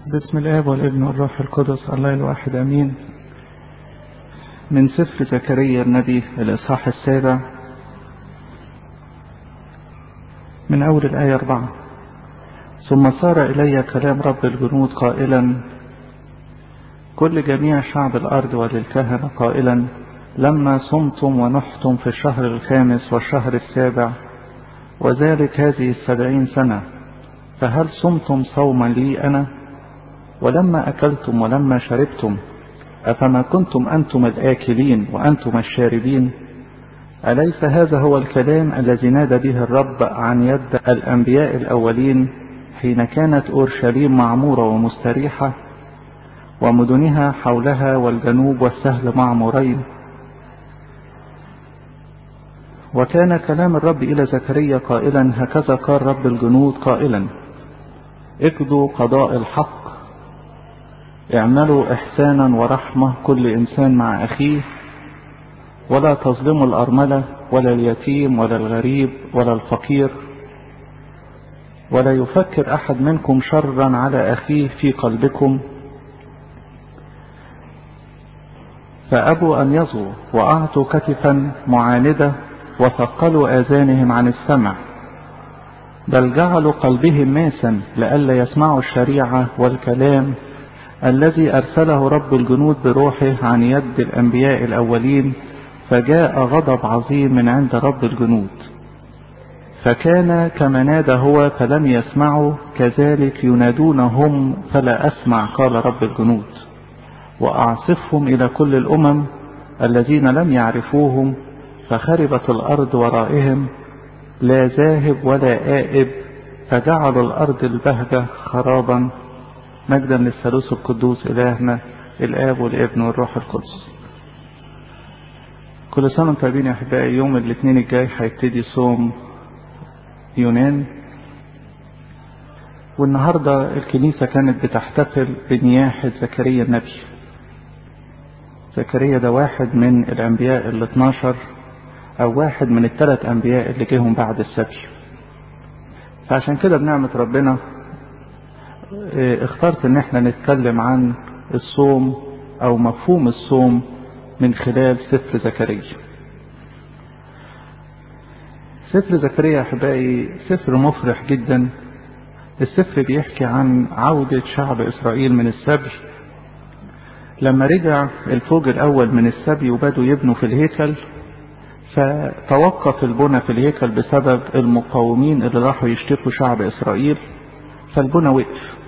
بسم الآب والابن والروح القدس الله الواحد أمين من سفر زكريا النبي الإصحاح السابع من أول الآية أربعة ثم صار إلي كلام رب الجنود قائلا كل جميع شعب الأرض وللكهنة قائلا لما صمتم ونحتم في الشهر الخامس والشهر السابع وذلك هذه السبعين سنة فهل صمتم صوما لي أنا ولما أكلتم ولما شربتم أفما كنتم أنتم الآكلين وأنتم الشاربين أليس هذا هو الكلام الذي نادى به الرب عن يد الأنبياء الأولين حين كانت أورشليم معمورة ومستريحة ومدنها حولها والجنوب والسهل معمورين وكان كلام الرب إلى زكريا قائلا هكذا قال رب الجنود قائلا اقضوا قضاء الحق اعملوا إحسانا ورحمة كل إنسان مع أخيه ولا تظلموا الأرملة ولا اليتيم ولا الغريب ولا الفقير ولا يفكر أحد منكم شرا على أخيه في قلبكم فأبوا أن يصغوا وأعطوا كتفا معاندة وثقلوا آذانهم عن السمع بل جعلوا قلبهم ماسا لئلا يسمعوا الشريعة والكلام الذي أرسله رب الجنود بروحه عن يد الأنبياء الأولين فجاء غضب عظيم من عند رب الجنود فكان كما نادى هو فلم يسمعوا كذلك ينادونهم فلا أسمع قال رب الجنود وأعصفهم إلى كل الأمم الذين لم يعرفوهم فخربت الأرض ورائهم لا ذاهب ولا آئب فجعلوا الأرض البهجة خرابا مجدا للثالوث القدوس إلهنا الآب والابن والروح القدس كل سنة وانتم طيبين يا أحبائي يوم الاثنين الجاي هيبتدي صوم يونان والنهاردة الكنيسة كانت بتحتفل بنياحة زكريا النبي زكريا ده واحد من الأنبياء ال 12 أو واحد من الثلاث أنبياء اللي جيهم بعد السبي فعشان كده بنعمة ربنا اخترت ان احنا نتكلم عن الصوم او مفهوم الصوم من خلال سفر زكريا سفر زكريا احبائي سفر مفرح جدا السفر بيحكي عن عودة شعب اسرائيل من السبي لما رجع الفوج الاول من السبي وبدوا يبنوا في الهيكل فتوقف البنى في الهيكل بسبب المقاومين اللي راحوا يشتكوا شعب اسرائيل فالبنى وقف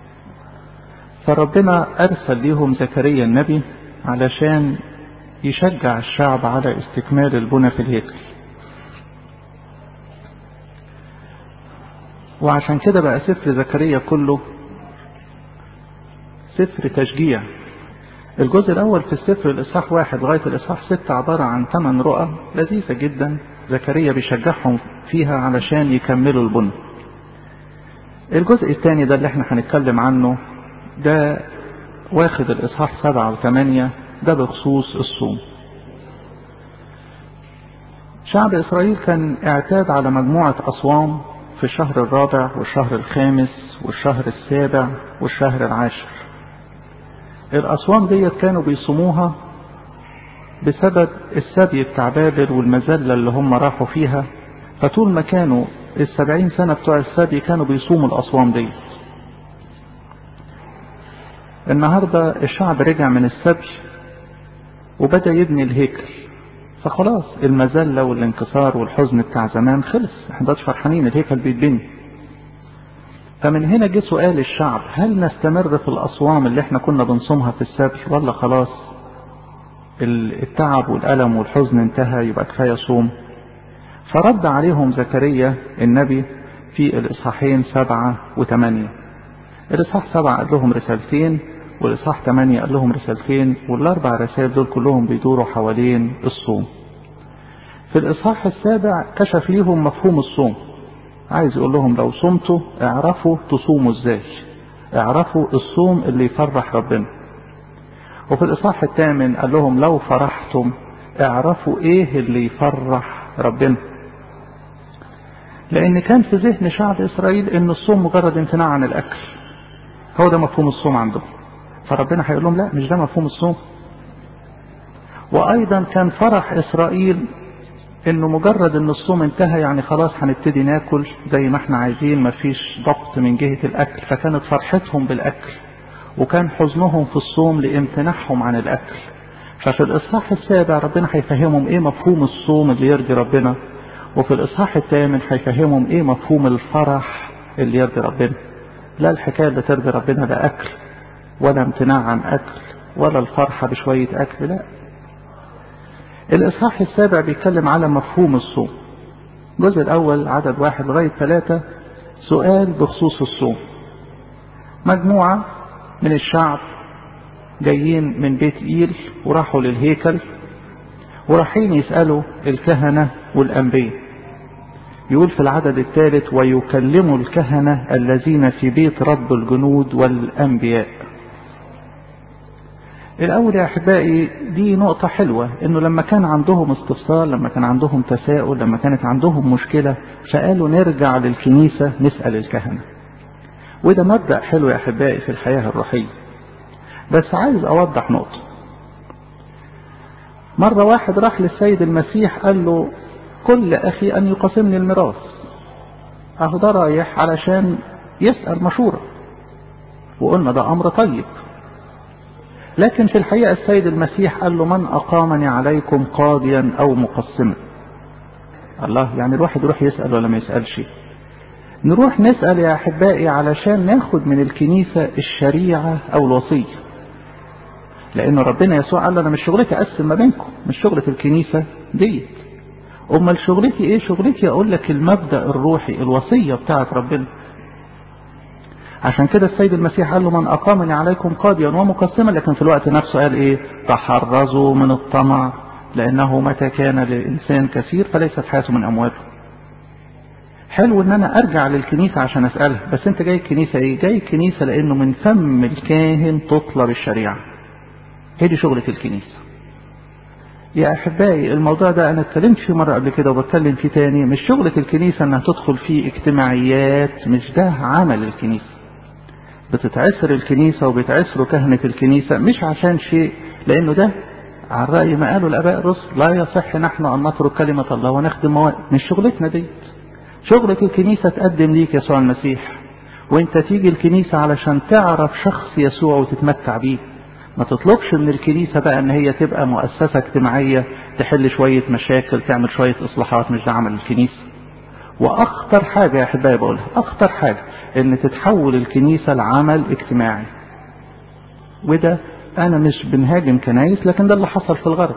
فربنا أرسل ليهم زكريا النبي علشان يشجع الشعب على استكمال البنى في الهيكل وعشان كده بقى سفر زكريا كله سفر تشجيع الجزء الأول في السفر الإصحاح واحد لغاية الإصحاح ستة عبارة عن ثمان رؤى لذيذة جدا زكريا بيشجعهم فيها علشان يكملوا البنى الجزء الثاني ده اللي احنا هنتكلم عنه ده واخد الإصحاح سبعة وثمانية ده بخصوص الصوم شعب إسرائيل كان اعتاد على مجموعة أصوام في الشهر الرابع والشهر الخامس والشهر السابع والشهر العاشر الأصوام ديت كانوا بيصوموها بسبب السبي بتاع بابل والمذلة اللي هم راحوا فيها فطول ما كانوا السبعين سنة بتوع السبي كانوا بيصوموا الأصوام دي النهاردة الشعب رجع من السبي وبدأ يبني الهيكل فخلاص المذلة والانكسار والحزن بتاع زمان خلص احنا بقى فرحانين الهيكل بيتبني فمن هنا جه سؤال الشعب هل نستمر في الأصوام اللي احنا كنا بنصومها في السبي ولا خلاص التعب والألم والحزن انتهى يبقى كفاية صوم فرد عليهم زكريا النبي في الإصحاحين سبعة وثمانية الإصحاح سبعة قال لهم رسالتين والإصحاح ثمانية قال لهم رسالتين والأربع رسائل دول كلهم بيدوروا حوالين الصوم في الإصحاح السابع كشف ليهم مفهوم الصوم عايز يقول لهم لو صمتوا اعرفوا تصوموا ازاي اعرفوا الصوم اللي يفرح ربنا وفي الإصحاح الثامن قال لهم لو فرحتم اعرفوا ايه اللي يفرح ربنا لأن كان في ذهن شعب إسرائيل إن الصوم مجرد امتناع عن الأكل هو ده مفهوم الصوم عندهم فربنا هيقول لهم لا مش ده مفهوم الصوم وايضا كان فرح اسرائيل انه مجرد ان الصوم انتهى يعني خلاص هنبتدي ناكل زي ما احنا عايزين مفيش ضبط من جهة الاكل فكانت فرحتهم بالاكل وكان حزنهم في الصوم لامتناعهم عن الاكل ففي الاصحاح السابع ربنا هيفهمهم ايه مفهوم الصوم اللي يرضي ربنا وفي الاصحاح الثامن هيفهمهم ايه مفهوم الفرح اللي يرضي ربنا لا الحكايه اللي ترضي ربنا لا اكل ولا امتناع عن اكل ولا الفرحه بشويه اكل لا الاصحاح السابع بيتكلم على مفهوم الصوم الجزء الاول عدد واحد لغايه ثلاثه سؤال بخصوص الصوم مجموعه من الشعب جايين من بيت إيل وراحوا للهيكل ورايحين يسألوا الكهنة والأنبياء يقول في العدد الثالث ويكلموا الكهنة الذين في بيت رب الجنود والأنبياء الأول يا أحبائي دي نقطة حلوة إنه لما كان عندهم استفسار لما كان عندهم تساؤل لما كانت عندهم مشكلة فقالوا نرجع للكنيسة نسأل الكهنة وده مبدأ حلو يا أحبائي في الحياة الروحية بس عايز أوضح نقطة مرة واحد راح للسيد المسيح قال له كل أخي أن يقاسمني الميراث أهو ده رايح علشان يسأل مشورة وقلنا ده أمر طيب لكن في الحقيقة السيد المسيح قال له من أقامني عليكم قاضيا أو مقسما الله يعني الواحد يروح يسأل ولا ما يسألش نروح نسأل يا أحبائي علشان ناخد من الكنيسة الشريعة أو الوصية لأن ربنا يسوع قال أنا مش شغلتي أقسم ما بينكم مش شغلة الكنيسة ديت أمال شغلتي إيه شغلتي أقول لك المبدأ الروحي الوصية بتاعت ربنا عشان كده السيد المسيح قال له من أقامني عليكم قاضيا ومقسما لكن في الوقت نفسه قال إيه تحرزوا من الطمع لأنه متى كان للإنسان كثير فليست حياته من أمواله حلو ان انا ارجع للكنيسة عشان اسألها بس انت جاي الكنيسة ايه جاي الكنيسة لانه من فم الكاهن تطلب الشريعة هي دي شغلة الكنيسة يا احبائي الموضوع ده انا اتكلمت فيه مرة قبل كده وبتكلم فيه تاني مش شغلة الكنيسة انها تدخل فيه اجتماعيات مش ده عمل الكنيسة بتتعسر الكنيسة وبيتعسروا كهنة الكنيسة مش عشان شيء لانه ده على رأي ما قالوا الاباء الرسل لا يصح نحن ان نترك كلمة الله ونخدم مواد مش شغلتنا ديت شغلة الكنيسة تقدم ليك يسوع المسيح وانت تيجي الكنيسة علشان تعرف شخص يسوع وتتمتع بيه ما تطلبش من الكنيسة بقى ان هي تبقى مؤسسة اجتماعية تحل شوية مشاكل تعمل شوية اصلاحات مش ده عمل الكنيسة واخطر حاجة يا احبائي بقولها اخطر حاجة ان تتحول الكنيسة لعمل اجتماعي وده انا مش بنهاجم كنايس لكن ده اللي حصل في الغرب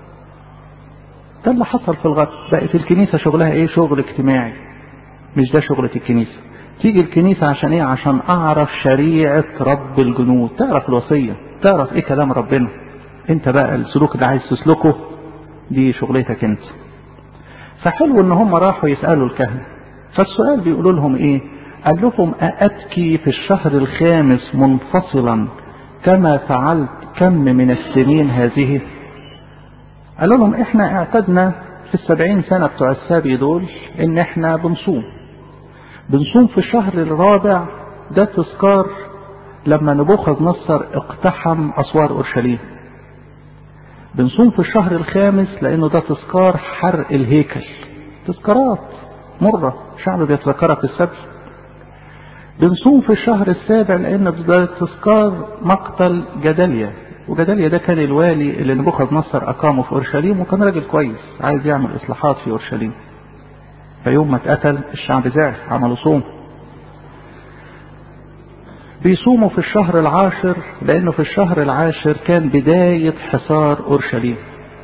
ده اللي حصل في الغرب بقت الكنيسة شغلها ايه شغل اجتماعي مش ده شغلة الكنيسة تيجي الكنيسة عشان ايه عشان اعرف شريعة رب الجنود تعرف الوصية تعرف ايه كلام ربنا انت بقى السلوك اللي عايز تسلكه دي شغلتك انت فحلو ان هم راحوا يسألوا الكهنة فالسؤال بيقولوا لهم ايه قال لهم أأتكي في الشهر الخامس منفصلا كما فعلت كم من السنين هذه قالوا لهم احنا اعتدنا في السبعين سنة بتوع السابي دول ان احنا بنصوم بنصوم في الشهر الرابع ده تذكار لما نبوخذ نصر اقتحم اسوار اورشليم بنصوم في الشهر الخامس لانه ده تذكار حرق الهيكل تذكارات مرة شعب بيتذكرها في السبت بنصوم في الشهر السابع لان ده تذكار مقتل جداليا وجداليا ده كان الوالي اللي نبوخذ نصر اقامه في اورشليم وكان راجل كويس عايز يعمل اصلاحات في اورشليم فيوم ما اتقتل الشعب زعل عملوا صوم بيصوموا في الشهر العاشر لانه في الشهر العاشر كان بداية حصار اورشليم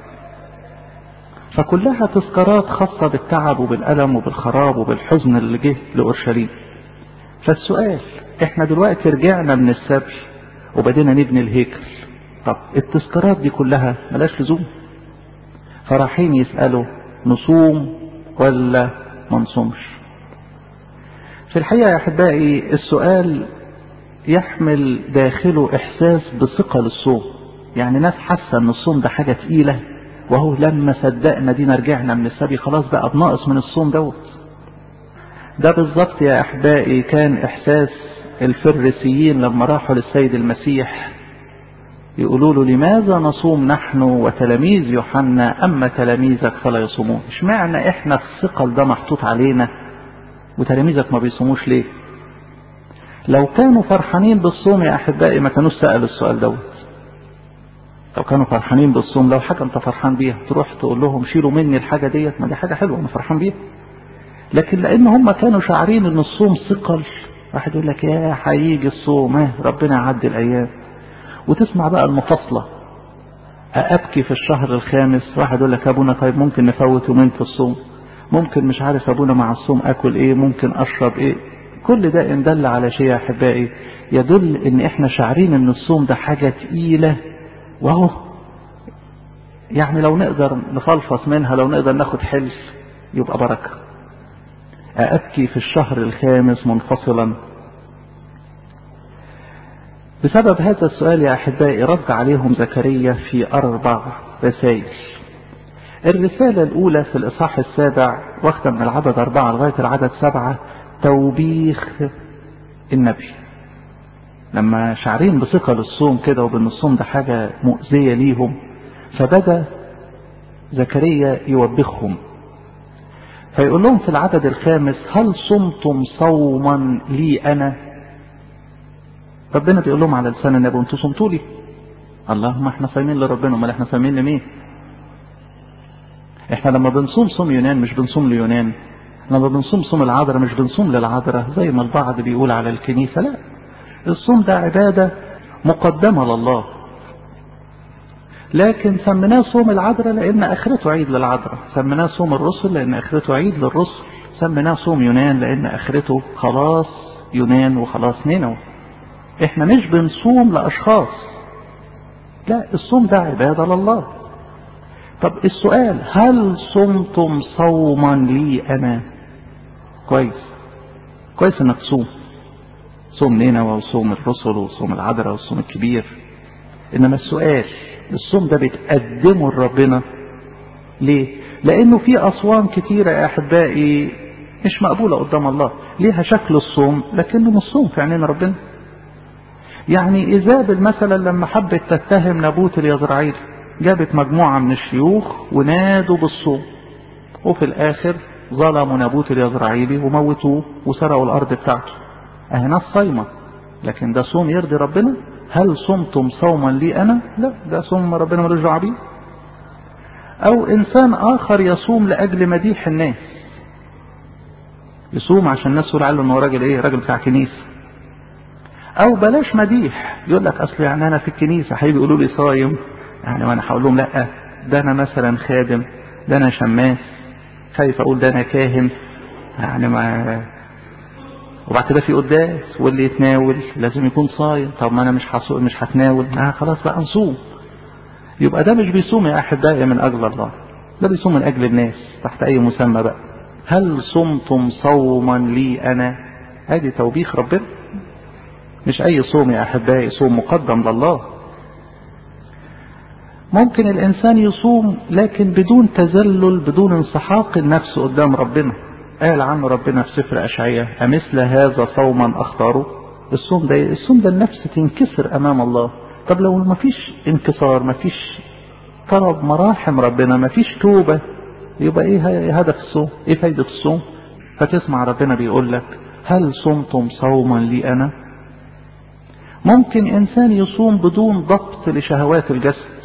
فكلها تذكارات خاصة بالتعب وبالألم وبالخراب وبالحزن اللي جه لأورشليم فالسؤال احنا دلوقتي رجعنا من السبي وبدينا نبني الهيكل طب التذكارات دي كلها ملاش لزوم فرايحين يسألوا نصوم ولا ما نصومش في الحقيقة يا أحبائي السؤال يحمل داخله إحساس بثقة للصوم يعني ناس حاسة إن الصوم ده حاجة تقيلة وهو لما صدقنا دينا رجعنا من السبي خلاص بقى بناقص من الصوم دوت ده بالظبط يا أحبائي كان إحساس الفريسيين لما راحوا للسيد المسيح يقولوا له لماذا نصوم نحن وتلاميذ يوحنا أما تلاميذك فلا يصومون اشمعنى احنا الثقل ده محطوط علينا وتلاميذك ما بيصوموش ليه لو كانوا فرحانين بالصوم يا أحبائي ما كانوش سألوا السؤال دوت لو كانوا فرحانين بالصوم لو حاجة انت فرحان بيها تروح تقول لهم شيلوا مني الحاجة ديت ما دي حاجة حلوة انا فرحان بيها لكن لان هم كانوا شاعرين ان الصوم ثقل واحد يقول لك يا هيجي الصوم اه ربنا يعدي الايام وتسمع بقى المفاصلة أبكي في الشهر الخامس واحد يقول لك أبونا طيب ممكن نفوت يومين في الصوم ممكن مش عارف أبونا مع الصوم أكل إيه ممكن أشرب إيه كل ده إن دل على شيء يا أحبائي يدل إن إحنا شاعرين إن الصوم ده حاجة تقيلة وهو يعني لو نقدر نفلفص منها لو نقدر ناخد حلف يبقى بركة أبكي في الشهر الخامس منفصلا بسبب هذا السؤال يا أحبائي رد عليهم زكريا في أربع رسائل الرسالة الأولى في الإصحاح السابع واخدة من العدد أربعة لغاية العدد سبعة توبيخ النبي لما شعرين بثقل الصوم كده وبان الصوم ده حاجة مؤذية ليهم فبدأ زكريا يوبخهم فيقول لهم في العدد الخامس هل صمتم صوما لي أنا ربنا بيقول لهم على لسان النبي انتوا صمتوا لي اللهم احنا صايمين لربنا امال احنا صايمين لمين احنا لما بنصوم صوم يونان مش بنصوم ليونان لما بنصوم صوم العذراء مش بنصوم للعذراء زي ما البعض بيقول على الكنيسة لا الصوم ده عبادة مقدمة لله لكن سميناه صوم العذراء لأن آخرته عيد للعذراء سميناه صوم الرسل لأن آخرته عيد للرسل سميناه صوم يونان لأن آخرته خلاص يونان وخلاص نينوى احنا مش بنصوم لأشخاص لا الصوم ده عبادة لله طب السؤال هل صمتم صوما لي أنا كويس كويس انك تصوم صوم نينوى وصوم الرسل وصوم العذراء والصوم الكبير انما السؤال الصوم ده بتقدمه لربنا ليه لانه في اصوام كتيرة يا احبائي مش مقبولة قدام الله ليها شكل الصوم لكنه مش صوم في عينين ربنا يعني ايزابل مثلا لما حبت تتهم نابوت اليزرعيل جابت مجموعة من الشيوخ ونادوا بالصوم وفي الاخر ظلموا نابوت اليزرعيلي وموتوه وسرقوا الارض بتاعته اهي ناس صايمة لكن ده صوم يرضي ربنا هل صمتم صوما لي انا لا ده صوم ربنا ملوش دعوه بيه او انسان اخر يصوم لاجل مديح الناس يصوم عشان الناس تقول عنه انه راجل ايه راجل بتاع كنيسه او بلاش مديح يقول لك اصل يعني انا في الكنيسه هيجي يقولوا لي صايم يعني وانا هقول لهم لا ده انا مثلا خادم ده انا شماس خايف اقول ده انا كاهن يعني ما وبعد كده في قداس واللي يتناول لازم يكون صايم طب ما انا مش حصو... مش هتناول آه خلاص بقى نصوم يبقى ده مش بيصوم يا احبائي من اجل الله ده بيصوم من اجل الناس تحت اي مسمى بقى هل صمتم صوما لي انا ادي توبيخ ربنا مش اي صوم يا احبائي صوم مقدم لله ممكن الانسان يصوم لكن بدون تذلل بدون انسحاق النفس قدام ربنا قال عنه ربنا في سفر أشعية أمثل هذا صوما أختاره الصوم ده الصوم ده النفس تنكسر أمام الله طب لو ما فيش انكسار ما فيش طلب مراحم ربنا ما فيش توبة يبقى ايه هدف الصوم ايه فايدة الصوم فتسمع ربنا بيقول لك هل صمتم صوما لي أنا ممكن إنسان يصوم بدون ضبط لشهوات الجسد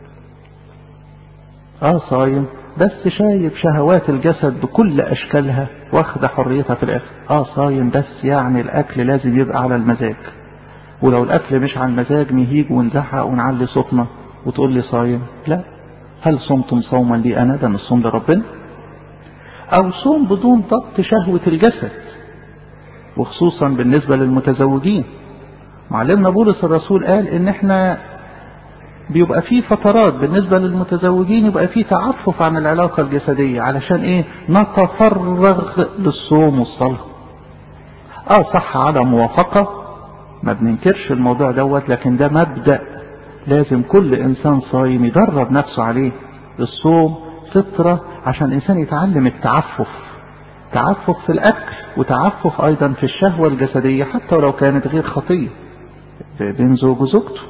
اه صايم بس شايف شهوات الجسد بكل اشكالها واخده حريتها في الاكل اه صايم بس يعني الاكل لازم يبقى على المزاج ولو الاكل مش على المزاج نهيج ونزحق ونعلي صوتنا وتقول لي صايم لا هل صمتم صوما لي انا ده مش صوم لربنا او صوم بدون ضبط شهوة الجسد وخصوصا بالنسبة للمتزوجين معلمنا بولس الرسول قال ان احنا بيبقى فيه فترات بالنسبة للمتزوجين يبقى فيه تعفف عن العلاقة الجسدية علشان ايه نتفرغ للصوم والصلاة اه صح على موافقة ما بننكرش الموضوع دوت لكن ده مبدأ لازم كل انسان صايم يدرب نفسه عليه الصوم فطرة عشان الانسان يتعلم التعفف تعفف في الأكل وتعفف أيضا في الشهوة الجسدية حتى ولو كانت غير خطية بين زوج وزوجته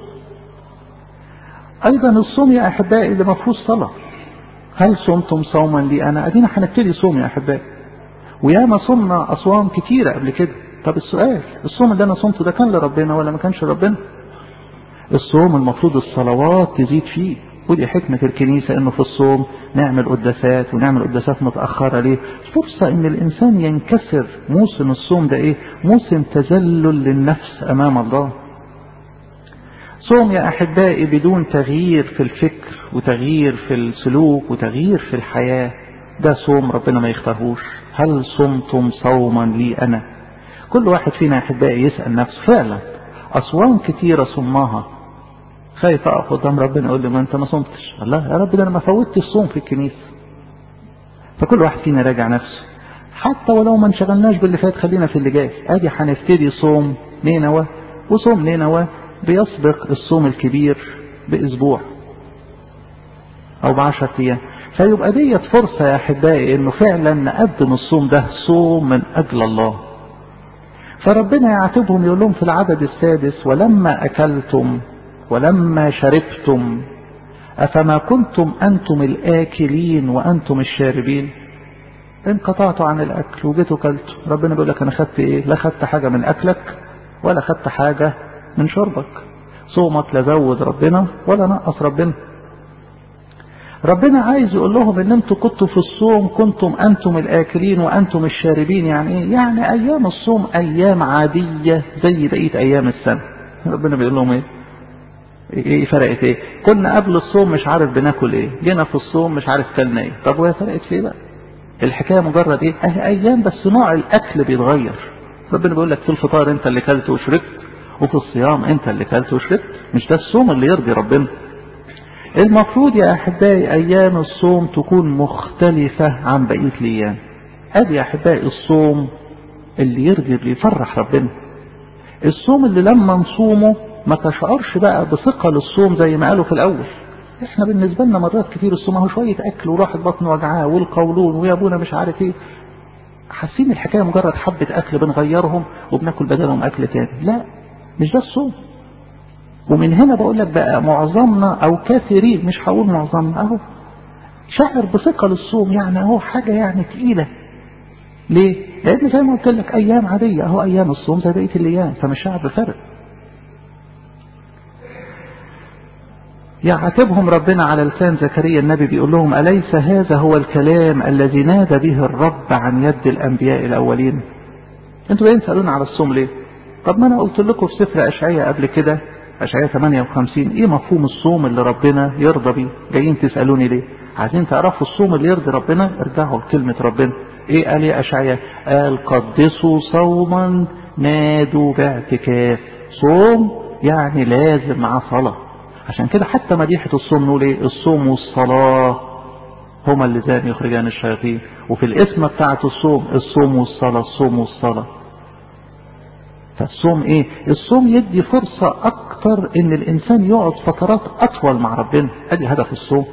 أيضا الصوم يا أحبائي اللي ما فيهوش صلاة هل صمتم صوما لي أنا أدينا هنبتدي صوم يا أحبائي وياما صمنا أصوام كتيرة قبل كده طب السؤال الصوم اللي أنا صمته ده كان لربنا ولا ما كانش لربنا الصوم المفروض الصلوات تزيد فيه ودي حكمة الكنيسة انه في الصوم نعمل قداسات ونعمل قداسات متأخرة ليه فرصة ان الانسان ينكسر موسم الصوم ده ايه موسم تذلل للنفس امام الله صوم يا احبائي بدون تغيير في الفكر وتغيير في السلوك وتغيير في الحياة ده صوم ربنا ما يختارهوش هل صمتم صوما لي انا كل واحد فينا يا احبائي يسأل نفسه فعلا اصوام كتيرة صمناها خايف اقف قدام ربنا يقول لي ما انت ما صمتش الله يا رب ده انا ما فوتش الصوم في الكنيسه فكل واحد فينا راجع نفسه حتى ولو ما انشغلناش باللي فات خلينا في اللي جاي ادي هنبتدي صوم نينوى وصوم نينوى بيسبق الصوم الكبير باسبوع او بعشرة ايام فيبقى ديت فرصة يا احبائي انه فعلا نقدم الصوم ده صوم من اجل الله فربنا يعاتبهم يقول لهم في العدد السادس ولما اكلتم ولما شربتم أفما كنتم أنتم الآكلين وأنتم الشاربين انقطعتوا عن الأكل وجيتوا كلتوا ربنا بيقول لك أنا خدت إيه لا خدت حاجة من أكلك ولا خدت حاجة من شربك صومك لا زود ربنا ولا نقص ربنا ربنا عايز يقول لهم ان انتوا كنتوا في الصوم كنتم انتم الاكلين وانتم الشاربين يعني ايه يعني ايام الصوم ايام عادية زي بقية ايام السنة ربنا بيقول لهم ايه ايه فرقت ايه كنا قبل الصوم مش عارف بناكل ايه جينا في الصوم مش عارف كلنا ايه طب وهي فرقت في ايه بقى الحكايه مجرد ايه اه ايام بس نوع الاكل بيتغير ربنا بيقول لك في الفطار انت اللي كلت وشربت وفي الصيام انت اللي كلت وشربت مش ده الصوم اللي يرضي ربنا المفروض يا احبائي ايام الصوم تكون مختلفه عن بقيه الايام ادي يا احبائي الصوم اللي يرضي اللي يفرح ربنا الصوم اللي لما نصومه ما تشعرش بقى بثقل الصوم زي ما قالوا في الاول احنا بالنسبه لنا مرات كتير الصوم اهو شويه اكل وراحت بطن وجعاه والقولون ويا ابونا مش عارف ايه حاسين الحكايه مجرد حبه اكل بنغيرهم وبناكل بدلهم اكل تاني لا مش ده الصوم ومن هنا بقول لك بقى معظمنا او كثيرين مش هقول معظمنا اهو شعر بثقل الصوم يعني اهو حاجه يعني تقيله ليه؟ لان زي ما قلت لك ايام عاديه اهو ايام الصوم زي بقيه الايام فمش شعر بفرق يعاتبهم ربنا على لسان زكريا النبي بيقول لهم أليس هذا هو الكلام الذي نادى به الرب عن يد الأنبياء الأولين انتوا جايين تسألونا على الصوم ليه طب ما أنا قلت لكم في سفر أشعية قبل كده أشعية 58 إيه مفهوم الصوم اللي ربنا يرضى بيه جايين تسألوني ليه عايزين تعرفوا الصوم اللي يرضي ربنا ارجعوا لكلمة ربنا إيه قال يا أشعية قال قدسوا صوما نادوا باعتكاف صوم يعني لازم معاه صلاه عشان كده حتى مديحة الصوم نقول ايه الصوم والصلاة هما اللذان يخرجان الشياطين وفي الاسم بتاعة الصوم الصوم والصلاة الصوم والصلاة فالصوم ايه الصوم يدي فرصة اكتر ان الانسان يقعد فترات اطول مع ربنا ادي هدف الصوم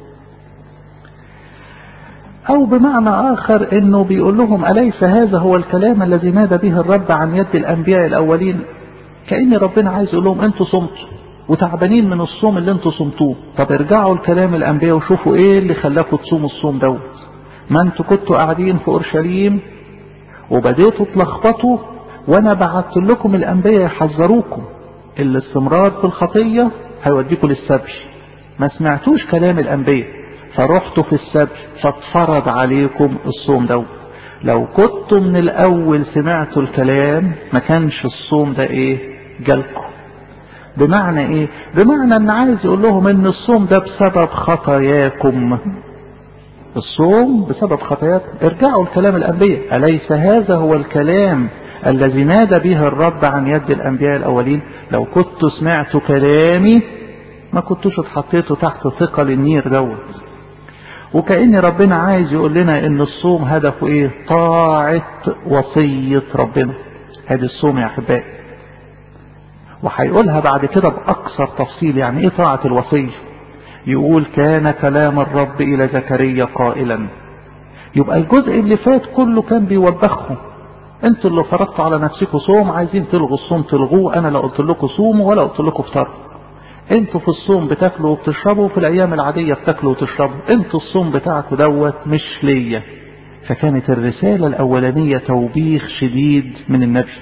او بمعنى اخر انه بيقول لهم اليس هذا هو الكلام الذي نادى به الرب عن يد الانبياء الاولين كأن ربنا عايز يقول لهم انتوا صمتوا وتعبانين من الصوم اللي انتوا صمتوه طب ارجعوا لكلام الانبياء وشوفوا ايه اللي خلاكم تصوموا الصوم دوت ما انتوا كنتوا قاعدين في اورشليم وبديتوا تلخبطوا وانا بعت لكم الانبياء يحذروكم الاستمرار في الخطيه هيوديكم للسبي ما سمعتوش كلام الانبياء فرحتوا في السبي فاتفرض عليكم الصوم دوت لو كنتوا من الاول سمعتوا الكلام ما كانش الصوم ده ايه جالكم بمعنى ايه بمعنى ان عايز يقول لهم ان الصوم ده بسبب خطاياكم الصوم بسبب خطاياكم ارجعوا لكلام الانبياء اليس هذا هو الكلام الذي نادى به الرب عن يد الانبياء الاولين لو كنتوا سمعتوا كلامي ما كنتوش اتحطيتوا تحت ثقل النير دوت وكأن ربنا عايز يقول لنا ان الصوم هدفه ايه طاعة وصية ربنا هذه الصوم يا احبائي وهيقولها بعد كده بأكثر تفصيل يعني ايه طاعة الوصية يقول كان كلام الرب إلى زكريا قائلا يبقى الجزء اللي فات كله كان بيوبخهم انتوا اللي فرضتوا على نفسكم صوم عايزين تلغوا الصوم تلغوه انا لا قلت لكم صوموا ولا قلت لكم افطروا انتوا في الصوم بتاكلوا وبتشربوا في الايام العادية بتاكلوا وتشربوا انتوا الصوم بتاعكم دوت مش ليا فكانت الرسالة الاولانية توبيخ شديد من النبي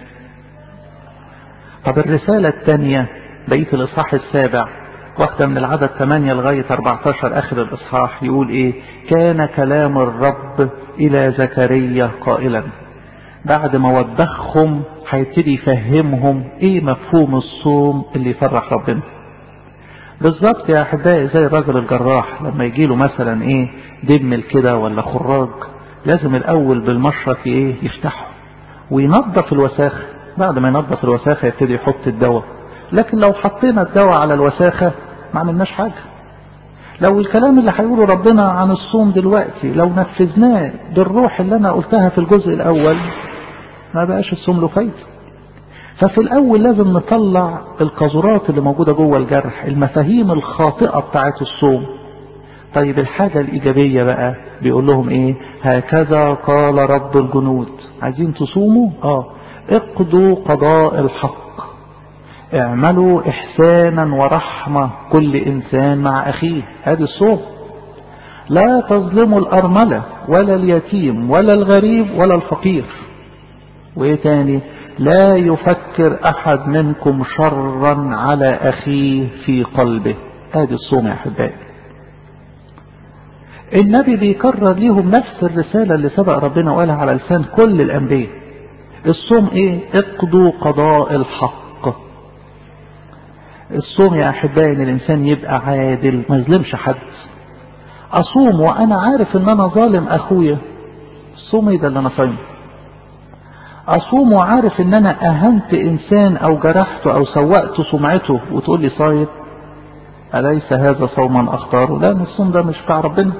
طب الرسالة الثانية بقية الاصحاح السابع واحدة من العدد 8 لغاية 14 اخر الاصحاح يقول ايه كان كلام الرب الى زكريا قائلا بعد ما وبخهم هيبتدي يفهمهم ايه مفهوم الصوم اللي يفرح ربنا بالظبط يا احبائي زي الراجل الجراح لما يجي له مثلا ايه دمل كده ولا خراج لازم الاول بالمشرط ايه يفتحه وينظف الوساخه بعد ما ينظف الوساخه يبتدي يحط الدواء لكن لو حطينا الدواء على الوساخه ما عملناش حاجه لو الكلام اللي هيقوله ربنا عن الصوم دلوقتي لو نفذناه بالروح اللي انا قلتها في الجزء الاول ما بقاش الصوم له فايده ففي الاول لازم نطلع القذورات اللي موجوده جوه الجرح المفاهيم الخاطئه بتاعه الصوم طيب الحاجه الايجابيه بقى بيقول لهم ايه هكذا قال رب الجنود عايزين تصوموا اه اقضوا قضاء الحق اعملوا احسانا ورحمه كل انسان مع اخيه ادي الصوم لا تظلموا الارمله ولا اليتيم ولا الغريب ولا الفقير وايه تاني لا يفكر احد منكم شرا على اخيه في قلبه ادي الصوم يا احبائي النبي بيكرر ليهم نفس الرسالة اللي سبق ربنا وقالها على لسان كل الانبياء الصوم ايه اقضوا قضاء الحق الصوم يا احبائي ان الانسان يبقى عادل ما يظلمش حد اصوم وانا عارف ان انا ظالم اخويا الصوم ايه ده اللي انا صايمه اصوم وعارف ان انا اهنت انسان او جرحته او سوأت سمعته وتقول لي صايم اليس هذا صوما اختاره لا الصوم ده مش بتاع ربنا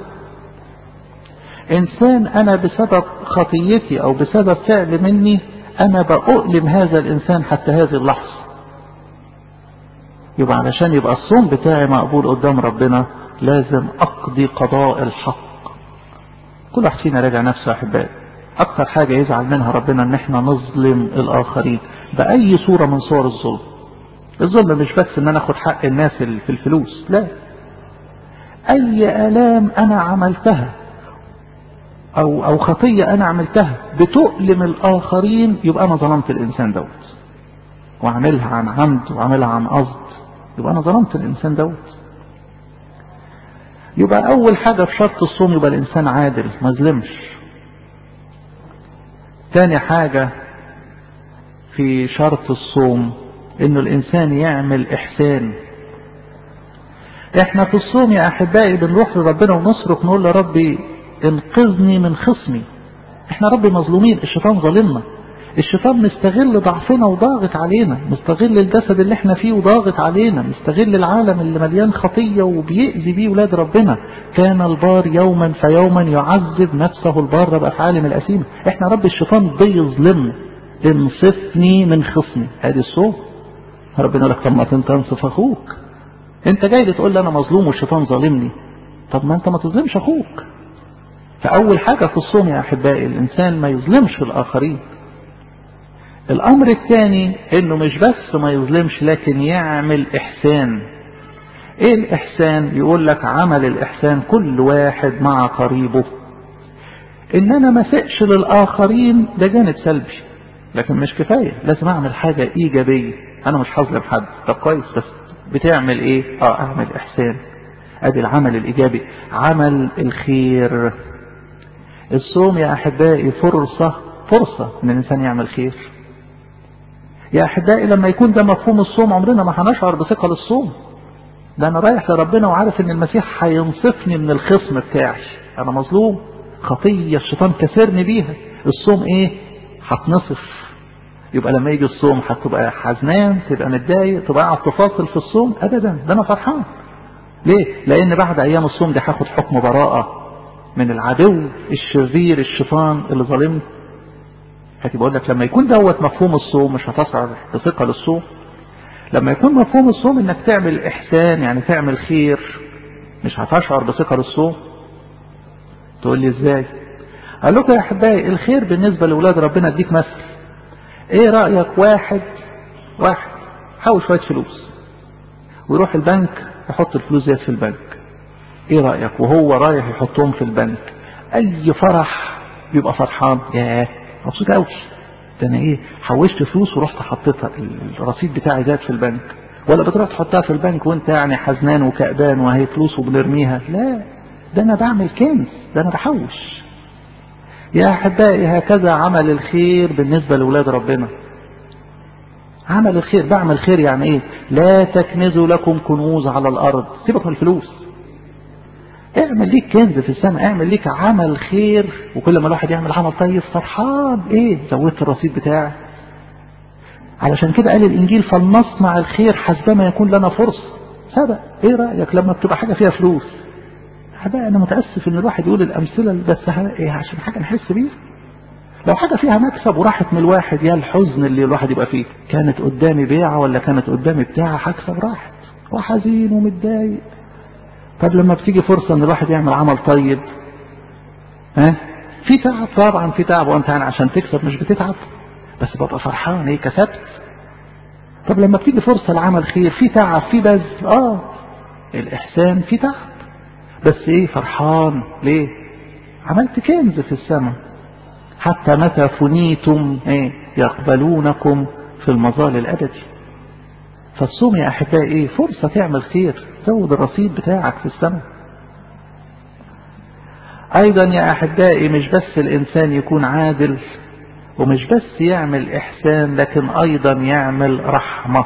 انسان انا بسبب خطيتي او بسبب فعل مني انا بأؤلم هذا الانسان حتى هذه اللحظة يبقى علشان يبقى الصوم بتاعي مقبول قدام ربنا لازم اقضي قضاء الحق كل واحد فينا راجع نفسه يا احبائي اكتر حاجة يزعل منها ربنا ان احنا نظلم الاخرين باي صورة من صور الظلم الظلم مش بس ان انا اخد حق الناس في الفلوس لا اي الام انا عملتها او او خطية انا عملتها بتؤلم الاخرين يبقى انا ظلمت الانسان دوت وعملها عن عمد وعملها عن قصد يبقى انا ظلمت الانسان دوت يبقى اول حاجة في شرط الصوم يبقى الانسان عادل ما ظلمش تاني حاجة في شرط الصوم انه الانسان يعمل احسان احنا في الصوم يا احبائي بنروح لربنا ونصرخ نقول يا ربي انقذني من خصمي احنا ربي مظلومين الشيطان ظالمنا الشيطان مستغل ضعفنا وضاغط علينا مستغل الجسد اللي احنا فيه وضاغط علينا مستغل العالم اللي مليان خطية وبيأذي بيه ولاد ربنا كان البار يوما فيوما يعذب نفسه البار بأفعالهم الأثيمة احنا رب الشيطان بيظلمنا انصفني من خصمي ادي الصوم ربنا لك طب ما تنصف اخوك انت جاي تقول لي انا مظلوم والشيطان ظالمني طب ما انت ما تظلمش اخوك فاول حاجة في الصوم يا احبائي الانسان ما يظلمش الاخرين الامر الثاني انه مش بس ما يظلمش لكن يعمل احسان ايه الاحسان يقول لك عمل الاحسان كل واحد مع قريبه ان انا ما سقش للاخرين ده جانب سلبي لكن مش كفاية لازم اعمل حاجة ايجابية انا مش هظلم حد طب كويس بس بتعمل ايه اه اعمل احسان ادي العمل الايجابي عمل الخير الصوم يا احبائي فرصة فرصة ان الانسان يعمل خير يا احبائي لما يكون ده مفهوم الصوم عمرنا ما هنشعر بثقل الصوم ده انا رايح لربنا وعارف ان المسيح هينصفني من الخصم بتاعي انا مظلوم خطية الشيطان كسرني بيها الصوم ايه هتنصف يبقى لما يجي الصوم هتبقى حزنان تبقى متضايق تبقى قاعد تفاصل في الصوم ابدا ده انا فرحان ليه لان بعد ايام الصوم دي هاخد حكم براءة من العدو الشرير الشيطان اللي ظالمني هتبقى بقول لك لما يكون دوت مفهوم الصوم مش هتشعر بثقل الصوم لما يكون مفهوم الصوم انك تعمل احسان يعني تعمل خير مش هتشعر بثقل الصوم تقول لي ازاي قال لكم يا احبائي الخير بالنسبه لاولاد ربنا اديك مثل ايه رايك واحد واحد حوش شويه فلوس ويروح البنك يحط الفلوس ديت في البنك ايه رايك وهو رايح يحطهم في البنك اي فرح بيبقى فرحان ياه مبسوط قوي ده انا ايه حوشت فلوس ورحت حطيتها الرصيد بتاعي زاد في البنك ولا بتروح تحطها في البنك وانت يعني حزنان وكأبان وهي فلوس وبنرميها لا ده انا بعمل كنز ده انا بحوش يا احبائي هكذا عمل الخير بالنسبه لاولاد ربنا عمل الخير بعمل خير يعني ايه لا تكنزوا لكم كنوز على الارض سيبك من الفلوس اعمل ليك كنز في السماء اعمل ليك عمل خير وكل ما الواحد يعمل عمل طيب فرحان ايه زودت الرصيد بتاعي علشان كده قال الانجيل فلنصنع الخير حسبما يكون لنا فرصه سبق ايه رايك لما بتبقى حاجه فيها فلوس حبايبي انا متاسف ان الواحد يقول الامثله بس ايه عشان حاجه نحس بيها لو حاجه فيها مكسب وراحت من الواحد يا الحزن اللي الواحد يبقى فيه كانت قدامي بيعه ولا كانت قدامي بتاعه هكسب راحت وحزين ومتضايق طب لما بتيجي فرصه ان الواحد يعمل عمل طيب ها في تعب طبعا في تعب وانت يعني عشان تكسب مش بتتعب بس ببقى فرحان ايه كسبت طب لما بتيجي فرصه لعمل خير في تعب في بذل اه الاحسان في تعب بس ايه فرحان ليه عملت كنز في السماء حتى متى فنيتم ايه يقبلونكم في المظال الابدي فالصوم يا احبائي ايه فرصه تعمل خير زود الرصيد بتاعك في السماء ايضا يا احبائي مش بس الانسان يكون عادل ومش بس يعمل احسان لكن ايضا يعمل رحمه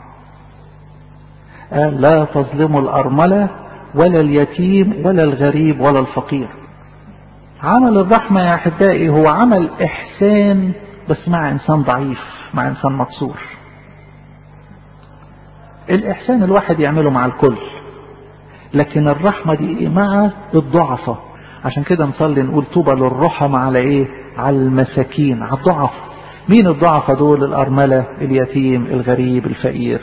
قال لا تظلموا الارمله ولا اليتيم ولا الغريب ولا الفقير عمل الرحمة يا أحبائي هو عمل إحسان بس مع إنسان ضعيف مع إنسان مكسور الإحسان الواحد يعمله مع الكل لكن الرحمة دي مع الضعفة عشان كده نصلي نقول طوبى للرحمة على إيه على المساكين على الضعف مين الضعفة دول الأرملة اليتيم الغريب الفقير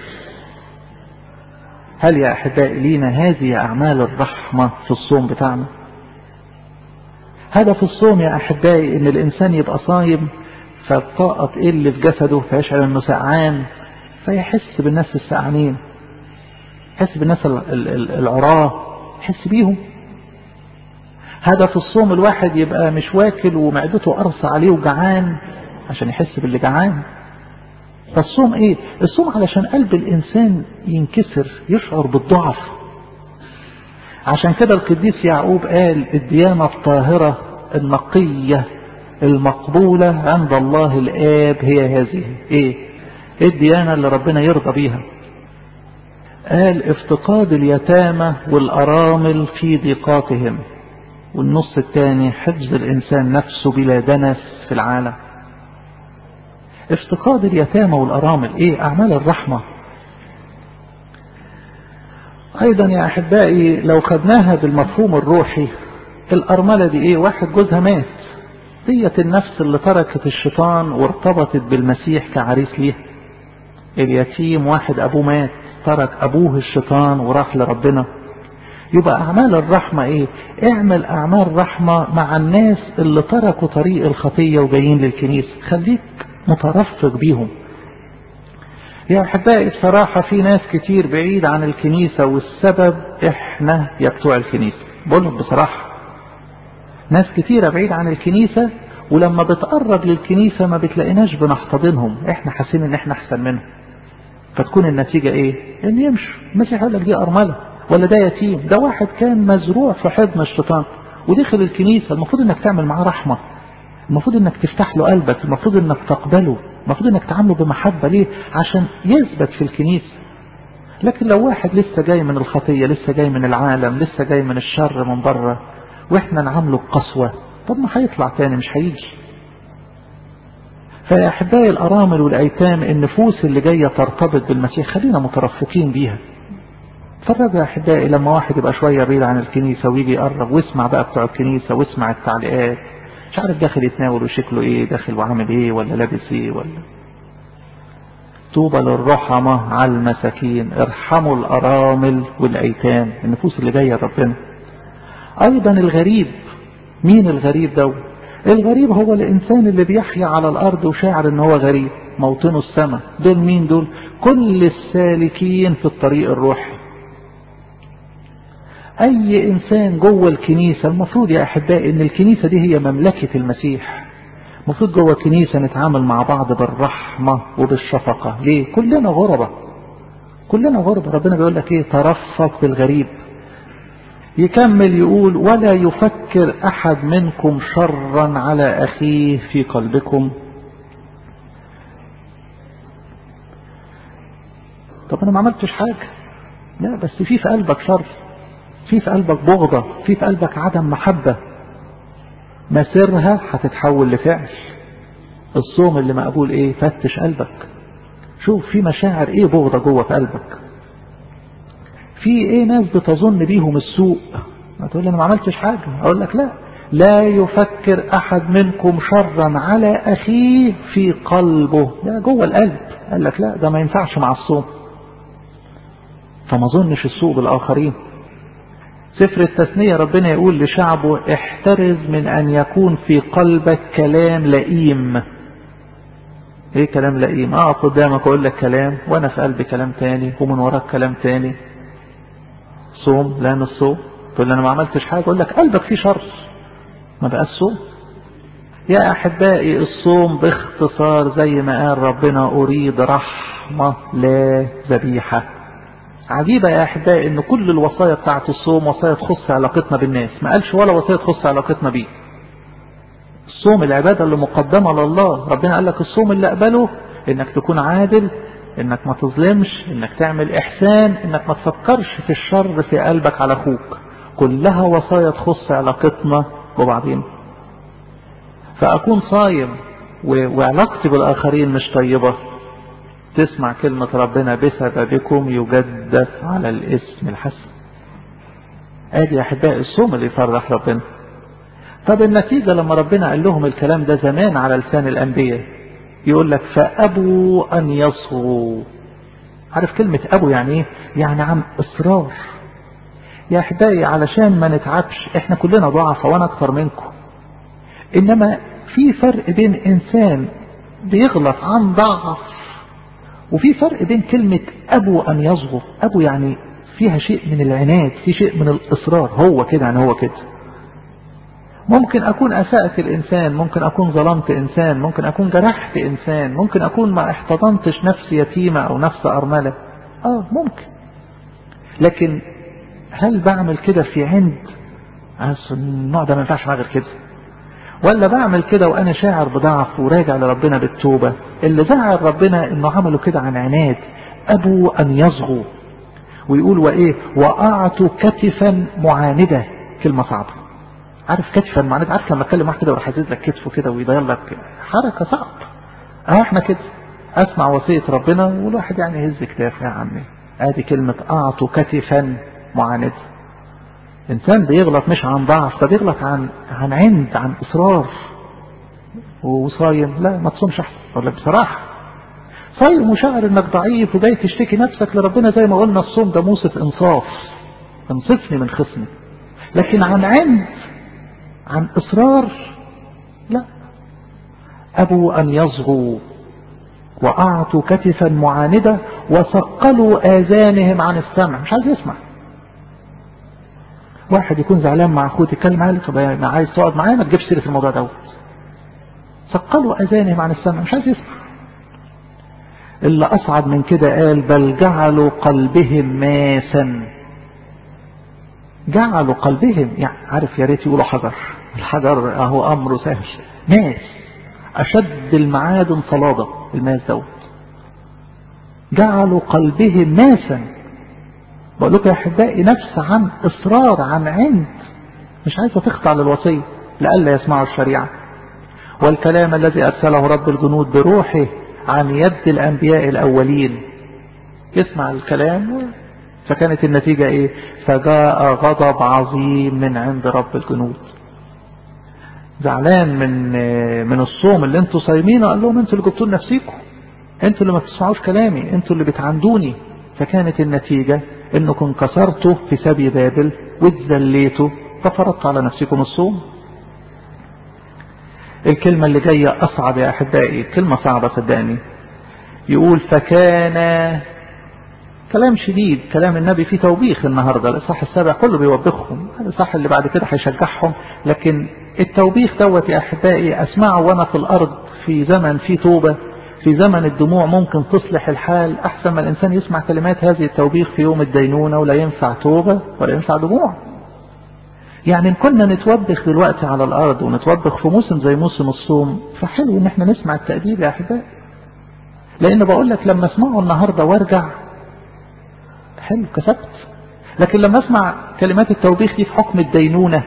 هل يا أحبائي لينا هذه أعمال الرحمة في الصوم بتاعنا هدف الصوم يا أحبائي إن الإنسان يبقى صايم فالطاقة تقل في جسده فيشعر إنه سقعان فيحس بالناس السقعانين يحس بالناس العراة يحس بيهم هدف الصوم الواحد يبقى مش واكل ومعدته قرص عليه وجعان عشان يحس باللي جعان فالصوم ايه الصوم علشان قلب الانسان ينكسر يشعر بالضعف عشان كده القديس يعقوب قال الديانة الطاهرة النقية المقبولة عند الله الآب هي هذه ايه الديانة اللي ربنا يرضى بيها قال افتقاد اليتامى والأرامل في ضيقاتهم والنص الثاني حفظ الإنسان نفسه بلا دنس في العالم افتقاد اليتامى والأرامل ايه أعمال الرحمة أيضا يا أحبائي لو خدناها بالمفهوم الروحي الأرملة دي إيه واحد جوزها مات ديت النفس اللي تركت الشيطان وارتبطت بالمسيح كعريس ليها اليتيم واحد أبوه مات ترك أبوه الشيطان وراح لربنا يبقى أعمال الرحمة إيه اعمل أعمال رحمة مع الناس اللي تركوا طريق الخطية وجايين للكنيسة خليك مترفق بيهم يا أحبائي بصراحة في ناس كتير بعيد عن الكنيسة والسبب إحنا يا بتوع الكنيسة بقولهم بصراحة ناس كتيرة بعيد عن الكنيسة ولما بتقرب للكنيسة ما بتلاقيناش بنحتضنهم إحنا حاسين إن إحنا أحسن منهم فتكون النتيجة إيه؟ إن يمشوا المسيح يقول لك دي أرملة ولا ده يتيم ده واحد كان مزروع في حضن الشيطان ودخل الكنيسة المفروض إنك تعمل معاه رحمة المفروض إنك تفتح له قلبك المفروض إنك تقبله المفروض انك تعامله بمحبة ليه عشان يثبت في الكنيسة لكن لو واحد لسه جاي من الخطية لسه جاي من العالم لسه جاي من الشر من بره واحنا نعامله بقسوة طب ما هيطلع تاني مش هيجي فيا احبائي الارامل والايتام النفوس اللي جاية ترتبط بالمسيح خلينا مترفقين بيها اتفرجوا يا احبائي لما واحد يبقى شوية بعيد عن الكنيسة ويجي يقرب واسمع بقى بتوع الكنيسة واسمع التعليقات مش عارف داخل يتناول وشكله ايه داخل وعامل ايه ولا لابس ايه ولا طوبى للرحمة على المساكين ارحموا الارامل والايتام النفوس اللي جايه ربنا ايضا الغريب مين الغريب ده الغريب هو الإنسان اللي بيحيا على الأرض وشاعر إن هو غريب موطنه السماء دول مين دول كل السالكين في الطريق الروحي أي إنسان جوه الكنيسة المفروض يا أحبائي إن الكنيسة دي هي مملكة المسيح المفروض جوه الكنيسة نتعامل مع بعض بالرحمة وبالشفقة ليه كلنا غربة كلنا غربة ربنا بيقول لك ايه ترفق بالغريب يكمل يقول ولا يفكر احد منكم شرا على اخيه في قلبكم طب انا ما عملتش حاجة لا بس في في قلبك شر في في قلبك بغضة في في قلبك عدم محبة مسيرها هتتحول لفعل الصوم اللي مقبول ايه فتش قلبك شوف في مشاعر ايه بغضة جوه في قلبك في ايه ناس بتظن بيهم السوء ما تقول لي انا ما عملتش حاجة اقول لك لا لا يفكر احد منكم شرا على اخيه في قلبه ده جوه القلب قال لك لا ده ما ينفعش مع الصوم فما ظنش السوء بالاخرين سفر التثنية ربنا يقول لشعبه احترز من ان يكون في قلبك كلام لئيم ايه كلام لئيم اه قدامك اقول لك كلام وانا في قلبي كلام تاني ومن وراك كلام تاني صوم لا مش صوم تقول لي انا ما عملتش حاجة اقول لك قلبك فيه شر ما بقاش صوم يا احبائي الصوم باختصار زي ما قال ربنا اريد رحمة لا ذبيحة عجيبة يا أحبائي إن كل الوصايا بتاعت الصوم وصايا تخص علاقتنا بالناس ما قالش ولا وصايا تخص علاقتنا بيه الصوم العبادة اللي مقدمة لله ربنا قال لك الصوم اللي أقبله إنك تكون عادل إنك ما تظلمش إنك تعمل إحسان إنك ما تفكرش في الشر في قلبك على أخوك كلها وصايا تخص علاقتنا ببعضين فأكون صايم وعلاقتي بالآخرين مش طيبة تسمع كلمة ربنا بسببكم يجدف على الاسم الحسن ادي يا احبائي الصوم اللي يفرح ربنا طب النتيجة لما ربنا قال لهم الكلام ده زمان على لسان الانبياء يقول لك فابوا ان يصغوا عارف كلمة ابو يعني ايه يعني عن اصرار يا احبائي علشان ما نتعبش احنا كلنا ضعفة وانا اكتر منكم انما في فرق بين انسان بيغلط عن ضعف وفي فرق بين كلمة أبو أن يصغر أبو يعني فيها شيء من العناد في شيء من الإصرار هو كده يعني هو كده ممكن أكون أسأت الإنسان ممكن أكون ظلمت إنسان ممكن أكون جرحت إنسان ممكن أكون ما احتضنتش نفس يتيمة أو نفس أرملة آه ممكن لكن هل بعمل كده في عند النوع ده ما ينفعش غير كده ولا بعمل كده وانا شاعر بضعف وراجع لربنا بالتوبة اللي زعل ربنا انه عملوا كده عن عناد ابو ان يصغوا ويقول وايه واعطوا كتفا معاندة كلمة صعبة عارف كتفا معاندة عارف لما اتكلم واحد كده وراح يزيد لك كتفه كده ويضير لك حركة صعب اه احنا كده اسمع وصية ربنا والواحد يعني يهز كتافه يا عمي ادي كلمة اعطوا كتفا معاندة انسان بيغلط مش عن ضعف ده بيغلط عن عن عند عن اصرار وصايم لا ما تصومش احسن اقول لك بصراحه صايم وشاعر انك ضعيف وجاي تشتكي نفسك لربنا زي ما قلنا الصوم ده موسف انصاف انصفني من خصمي لكن عن عند عن اصرار لا ابوا ان يصغوا واعطوا كتفا معاندة وثقلوا اذانهم عن السمع مش عايز يسمع واحد يكون زعلان مع اخوه تتكلم عليه طب انا عايز تقعد معايا ما تجيبش سيره الموضوع دوت ثقلوا اذانهم عن السمع مش عايز يسمع اللي اصعب من كده قال بل جعلوا قلبهم ماسا جعلوا قلبهم يعني عارف يا ريت يقولوا حجر الحجر اهو امره سهل ماس اشد المعادن صلابه الماس دوت جعلوا قلبهم ماسا بقول لكم يا احبائي نفس عن اصرار عن عند مش عايزه تخضع للوصيه لئلا يسمعوا الشريعه والكلام الذي ارسله رب الجنود بروحه عن يد الانبياء الاولين يسمع الكلام فكانت النتيجه ايه فجاء غضب عظيم من عند رب الجنود زعلان من من الصوم اللي انتوا صايمينه قال لهم انتوا اللي جبتوا لنفسيكم انتوا اللي ما بتسمعوش كلامي انتوا اللي بتعندوني فكانت النتيجه انكم كسرتوا في سبي بابل واتذليتوا ففرضت على نفسكم الصوم الكلمة اللي جاية أصعب يا أحبائي كلمة صعبة صدقني يقول فكان كلام شديد كلام النبي فيه توبيخ النهاردة الإصحاح السابع كله بيوبخهم الإصحاح اللي بعد كده هيشجعهم لكن التوبيخ دوت يا أحبائي أسمعه وأنا في الأرض في زمن فيه توبة في زمن الدموع ممكن تصلح الحال أحسن ما الإنسان يسمع كلمات هذه التوبيخ في يوم الدينونة ولا ينفع توبة ولا ينفع دموع يعني إن كنا نتوبخ دلوقتي على الأرض ونتوبخ في موسم زي موسم الصوم فحلو إن احنا نسمع التأديب يا أحبائي لأن بقول لك لما أسمعه النهاردة وارجع حلو كسبت لكن لما أسمع كلمات التوبيخ دي في حكم الدينونة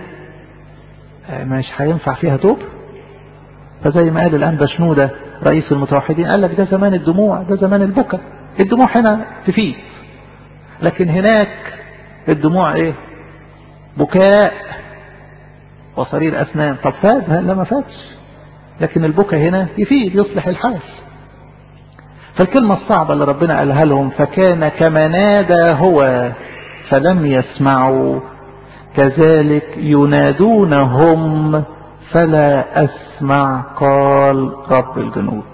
مش هينفع فيها توب فزي ما قال الآن بشنودة رئيس المتوحدين قال لك ده زمان الدموع ده زمان البكا الدموع هنا تفيد لكن هناك الدموع ايه بكاء وصرير أسنان طب فاد لا ما فادش لكن البكا هنا يفيد يصلح الحال فالكلمة الصعبة اللي ربنا قالها لهم فكان كما نادى هو فلم يسمعوا كذلك ينادونهم فلا أسمع قال رب الجنود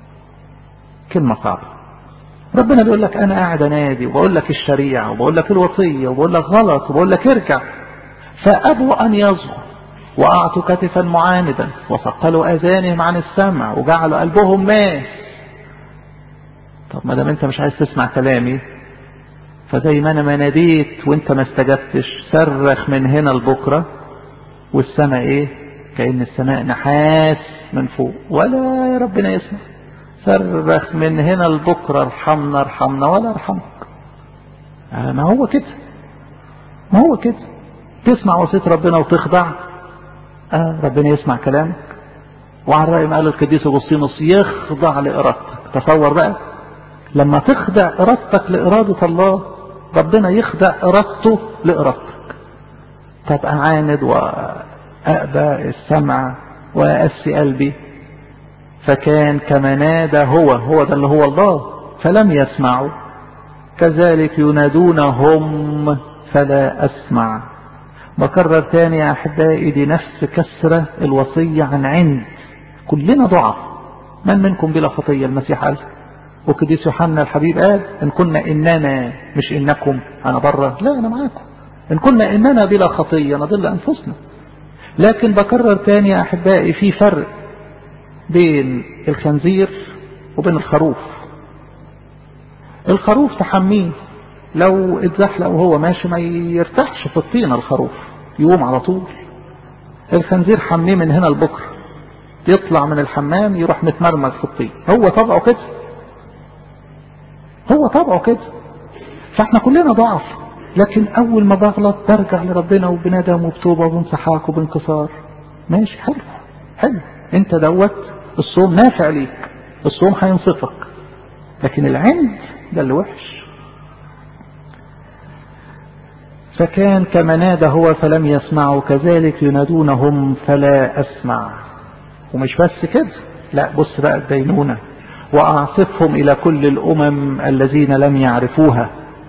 كلمة صعبة ربنا بيقول لك أنا قاعد أنادي وبقول لك الشريعة وبقول لك الوصية وبقول لك غلط وبقول لك ارجع فأبوا أن يصغوا وأعطوا كتفا معاندا وثقلوا أذانهم عن السمع وجعلوا قلبهم ماس طب ما دام انت مش عايز تسمع كلامي فزي ما انا ما ناديت وانت ما استجبتش صرخ من هنا لبكره والسماء ايه كأن السماء نحاس من فوق ولا يا ربنا يسمع صرخ من هنا لبكره ارحمنا ارحمنا ولا ارحمك آه ما هو كده ما هو كده تسمع وصية ربنا وتخضع آه ربنا يسمع كلامك وعلى رأي ما قال القديس أغسطينوس يخضع لإرادتك تصور بقى لما تخضع إرادتك لإرادة الله ربنا يخضع إرادته لإرادتك طب أعاند وأأبى السمع وأسي قلبي فكان كما نادى هو هو ده اللي هو الله فلم يسمعوا كذلك ينادونهم فلا أسمع بكرر تاني يا أحبائي دي نفس كسرة الوصية عن عند كلنا ضعف من منكم بلا خطية المسيح قال وقديس يوحنا الحبيب قال إن كنا إننا مش إنكم أنا بره لا أنا معاكم إن كنا إننا بلا خطية نضل أنفسنا لكن بكرر تاني يا أحبائي في فرق بين الخنزير وبين الخروف الخروف تحميه لو اتزحلق وهو ماشي ما يرتاحش في الطينة الخروف يقوم على طول الخنزير حميه من هنا لبكره يطلع من الحمام يروح متمرمغ في الطين هو طبعه كده هو طبعه كده فاحنا كلنا ضعف لكن اول ما بغلط برجع لربنا وبندم وبتوبه وبانسحاق وبانكسار ماشي حلو حلو انت دوت الصوم نافع ليك الصوم هينصفك لكن العند ده اللي وحش فكان كما نادى هو فلم يسمعوا كذلك ينادونهم فلا أسمع ومش بس كده لا بص بقى الدينونة وأعصفهم إلى كل الأمم الذين لم يعرفوها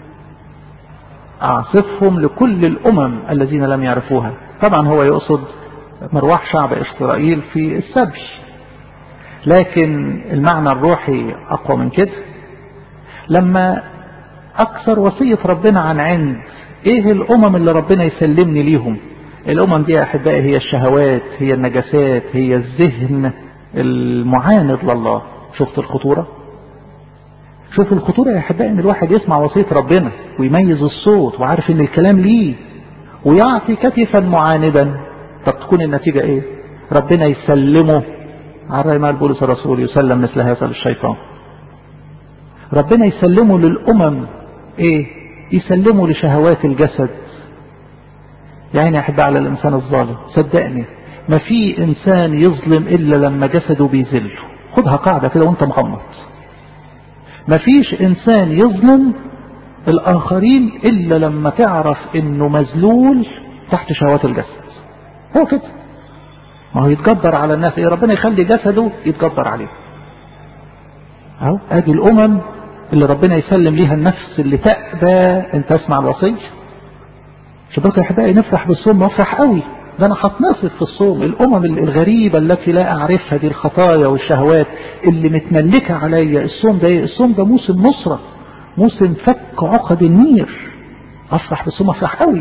أعصفهم لكل الأمم الذين لم يعرفوها طبعا هو يقصد مروح شعب إسرائيل في السبي لكن المعنى الروحي أقوى من كده لما أكثر وصية ربنا عن عند إيه الأمم اللي ربنا يسلمني ليهم الأمم دي يا أحبائي هي الشهوات هي النجاسات هي الذهن المعاند لله شفت الخطورة شوف الخطورة يا أحبائي إن الواحد يسمع وصية ربنا ويميز الصوت وعارف إن الكلام ليه ويعطي كتفا معاندا طب تكون النتيجة إيه ربنا يسلمه على رأي ما بولس الرسول يسلم مثل هذا للشيطان ربنا يسلمه للأمم إيه يسلمه لشهوات الجسد يعني أحب على الإنسان الظالم صدقني ما في إنسان يظلم إلا لما جسده بيذله خدها قاعدة كده وانت مغمض ما فيش إنسان يظلم الآخرين إلا لما تعرف إنه مذلول تحت شهوات الجسد هو كده ما هو يتجبر على الناس إيه ربنا يخلي جسده يتجبر عليه أهو أدي الأمم اللي ربنا يسلم ليها النفس اللي تأبى أن تسمع الوصية شباب يا أحبائي نفرح بالصوم نفرح قوي ده انا هتنصف في الصوم الامم الغريبة التي لا اعرفها دي الخطايا والشهوات اللي متملكة عليا الصوم ده ايه الصوم ده موسم نصرة موسم فك عقد النير افرح بالصوم افرح قوي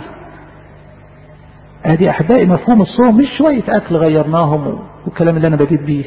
ادي احبائي مفهوم الصوم مش شوية اكل غيرناهم والكلام اللي انا بديت بيه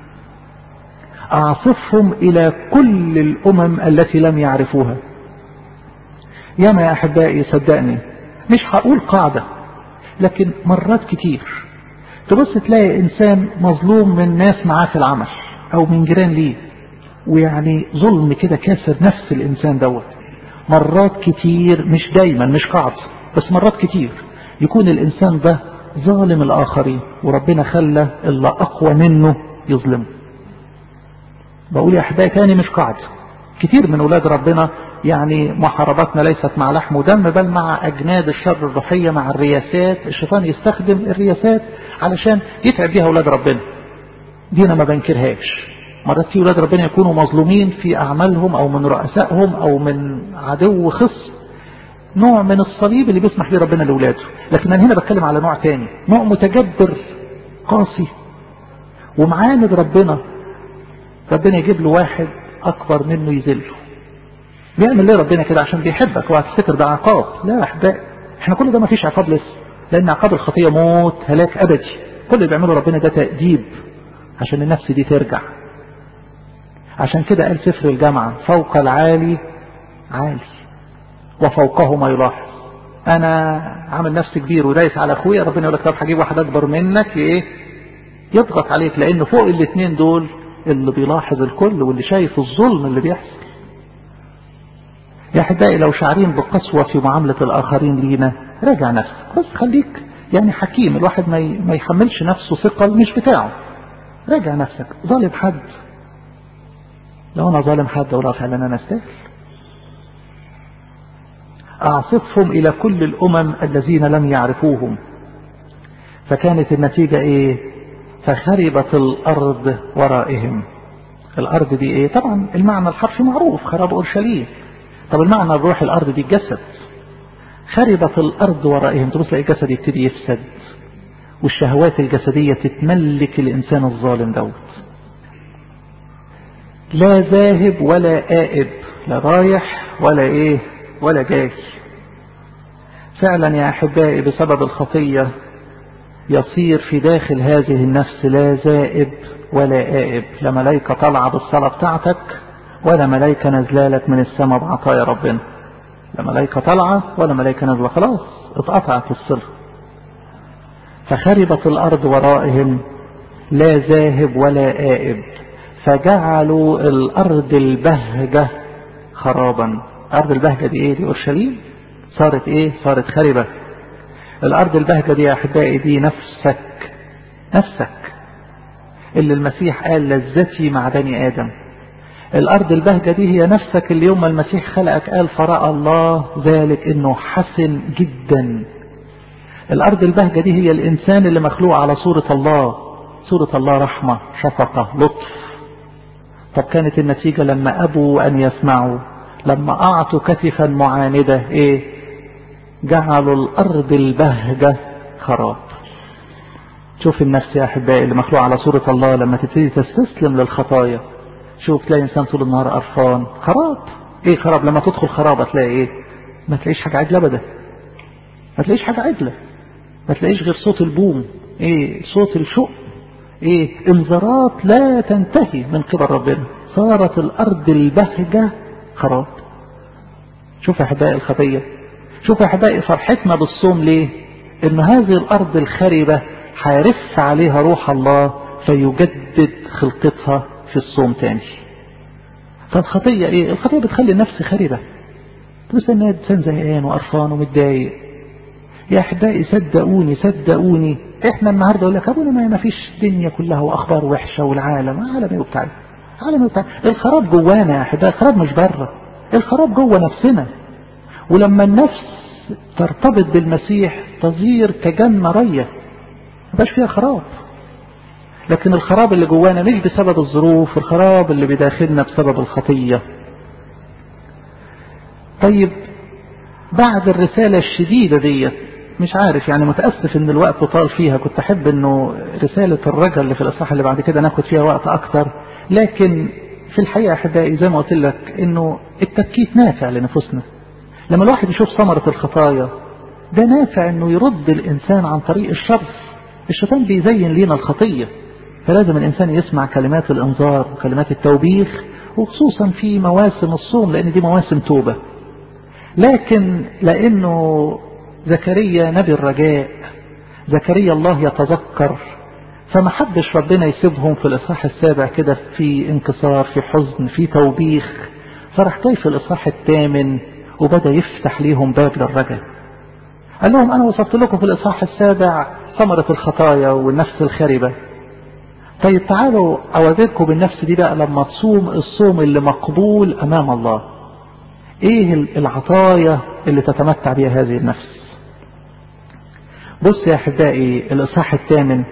اعصفهم الى كل الامم التي لم يعرفوها ياما يا احبائي صدقني مش هقول قاعدة لكن مرات كتير تبص تلاقي انسان مظلوم من ناس معاه في العمل او من جيران ليه ويعني ظلم كده كاسر نفس الانسان دوت مرات كتير مش دايما مش قاعدة بس مرات كتير يكون الانسان ده ظالم الاخرين وربنا خلى اللي اقوى منه يظلمه بقول يا احبائي تاني مش قاعدة كتير من اولاد ربنا يعني محارباتنا ليست مع لحم ودم بل مع أجناد الشر الروحية مع الرياسات الشيطان يستخدم الرياسات علشان يتعب بيها أولاد ربنا دي أنا ما بنكرهاش مرات في أولاد ربنا يكونوا مظلومين في أعمالهم أو من رؤسائهم أو من عدو خص نوع من الصليب اللي بيسمح بيه ربنا لأولاده لكن أنا هنا بتكلم على نوع تاني نوع متجبر قاسي ومعاند ربنا ربنا يجيب له واحد أكبر منه يذله بيعمل ليه ربنا كده عشان بيحبك وهتفتكر ده عقاب لا يا احبائي احنا كل ده ما فيش عقاب لسه لان عقاب الخطيه موت هلاك ابدي كل اللي بيعمله ربنا ده تاديب عشان النفس دي ترجع عشان كده قال سفر الجامعه فوق العالي عالي وفوقه ما يلاحظ انا عامل نفسي كبير ودايس على اخويا ربنا يقول لك طب هجيب واحد اكبر منك ايه يضغط عليك لان فوق الاثنين دول اللي بيلاحظ الكل واللي شايف الظلم اللي بيحصل يا احبائي لو شعرين بقسوة في معاملة الآخرين لينا راجع نفسك بس خليك يعني حكيم الواحد ما ما يحملش نفسه ثقل مش بتاعه راجع نفسك ظالم حد لو أنا ظالم حد أقول فعلا أنا أستاهل أعصفهم إلى كل الأمم الذين لم يعرفوهم فكانت النتيجة إيه فخربت الأرض ورائهم الأرض دي إيه طبعا المعنى الحرفي معروف خراب أورشليم طب المعنى الروح الأرض دي الجسد خربت الأرض ورائهم تبص تلاقي الجسد يبتدي يفسد والشهوات الجسدية تتملك الإنسان الظالم دوت لا ذاهب ولا آئب لا رايح ولا إيه ولا جاي فعلا يا أحبائي بسبب الخطية يصير في داخل هذه النفس لا زائب ولا آئب لا ملايكة طالعة بالصلاة بتاعتك ولا ملايكة نزلالك من السماء بعطايا ربنا لا ملايكة طالعة ولا ملايكة نازلة خلاص اتقطعت الصلة فخربت الأرض ورائهم لا ذاهب ولا آئب فجعلوا الأرض البهجة خرابا أرض البهجة دي إيه دي أورشليم صارت إيه صارت خربة الأرض البهجة دي يا أحبائي دي نفسك نفسك اللي المسيح قال لذتي مع بني آدم الأرض البهجة دي هي نفسك اللي يوم المسيح خلقك قال فرأى الله ذلك إنه حسن جدا الأرض البهجة دي هي الإنسان اللي مخلوق على صورة الله صورة الله رحمة شفقة لطف طب كانت النتيجة لما أبوا أن يسمعوا لما أعطوا كتفا معاندة إيه جعلوا الأرض البهجة خراب شوف النفس يا أحبائي اللي مخلوق على صورة الله لما تبتدي تستسلم للخطايا شوف تلاقي إنسان طول النهار قرفان خراب إيه خراب لما تدخل خرابة تلاقي إيه ما تلاقيش حاجة عدلة أبدا ما تلاقيش حاجة عدلة ما تلاقيش غير صوت البوم إيه صوت الشق إيه انذارات لا تنتهي من قبل ربنا صارت الأرض البهجة خراب شوف يا أحبائي الخطية شوف يا أحبائي فرحتنا بالصوم ليه إن هذه الأرض الخربة هيرف عليها روح الله فيجدد خلقتها في الصوم تاني فالخطية ايه الخطية بتخلي النفس خربة تبص ان انسان زهقان وقرفان ومتضايق يا احبائي صدقوني صدقوني احنا النهارده يقول لك ابونا ما فيش دنيا كلها واخبار وحشه والعالم عالم ايه وبتاع عالم ايه وبتاع الخراب جوانا يا احبائي الخراب مش بره الخراب جوه نفسنا ولما النفس ترتبط بالمسيح تصير كجنه ريه مبقاش فيها خراب لكن الخراب اللي جوانا مش بسبب الظروف الخراب اللي بداخلنا بسبب الخطية طيب بعد الرسالة الشديدة ديت مش عارف يعني متأسف ان الوقت طال فيها كنت احب انه رسالة الرجل اللي في الاصحاح اللي بعد كده ناخد فيها وقت اكتر لكن في الحقيقة احبائي زي ما قلت لك انه التبكيت نافع لنفوسنا لما الواحد يشوف ثمرة الخطايا ده نافع انه يرد الانسان عن طريق الشر الشيطان بيزين لينا الخطية فلازم الانسان يسمع كلمات الانذار وكلمات التوبيخ وخصوصا في مواسم الصوم لان دي مواسم توبة لكن لانه زكريا نبي الرجاء زكريا الله يتذكر فما حدش ربنا يسيبهم في الاصحاح السابع كده في انكسار في حزن في توبيخ فراح جاي في الاصحاح الثامن وبدا يفتح ليهم باب للرجاء قال لهم انا وصفت لكم في الاصحاح السابع ثمرة الخطايا والنفس الخربة طيب تعالوا اوريكم بالنفس دي بقى لما تصوم الصوم اللي مقبول امام الله ايه العطايا اللي تتمتع بها هذه النفس بص يا احبائي الاصحاح الثامن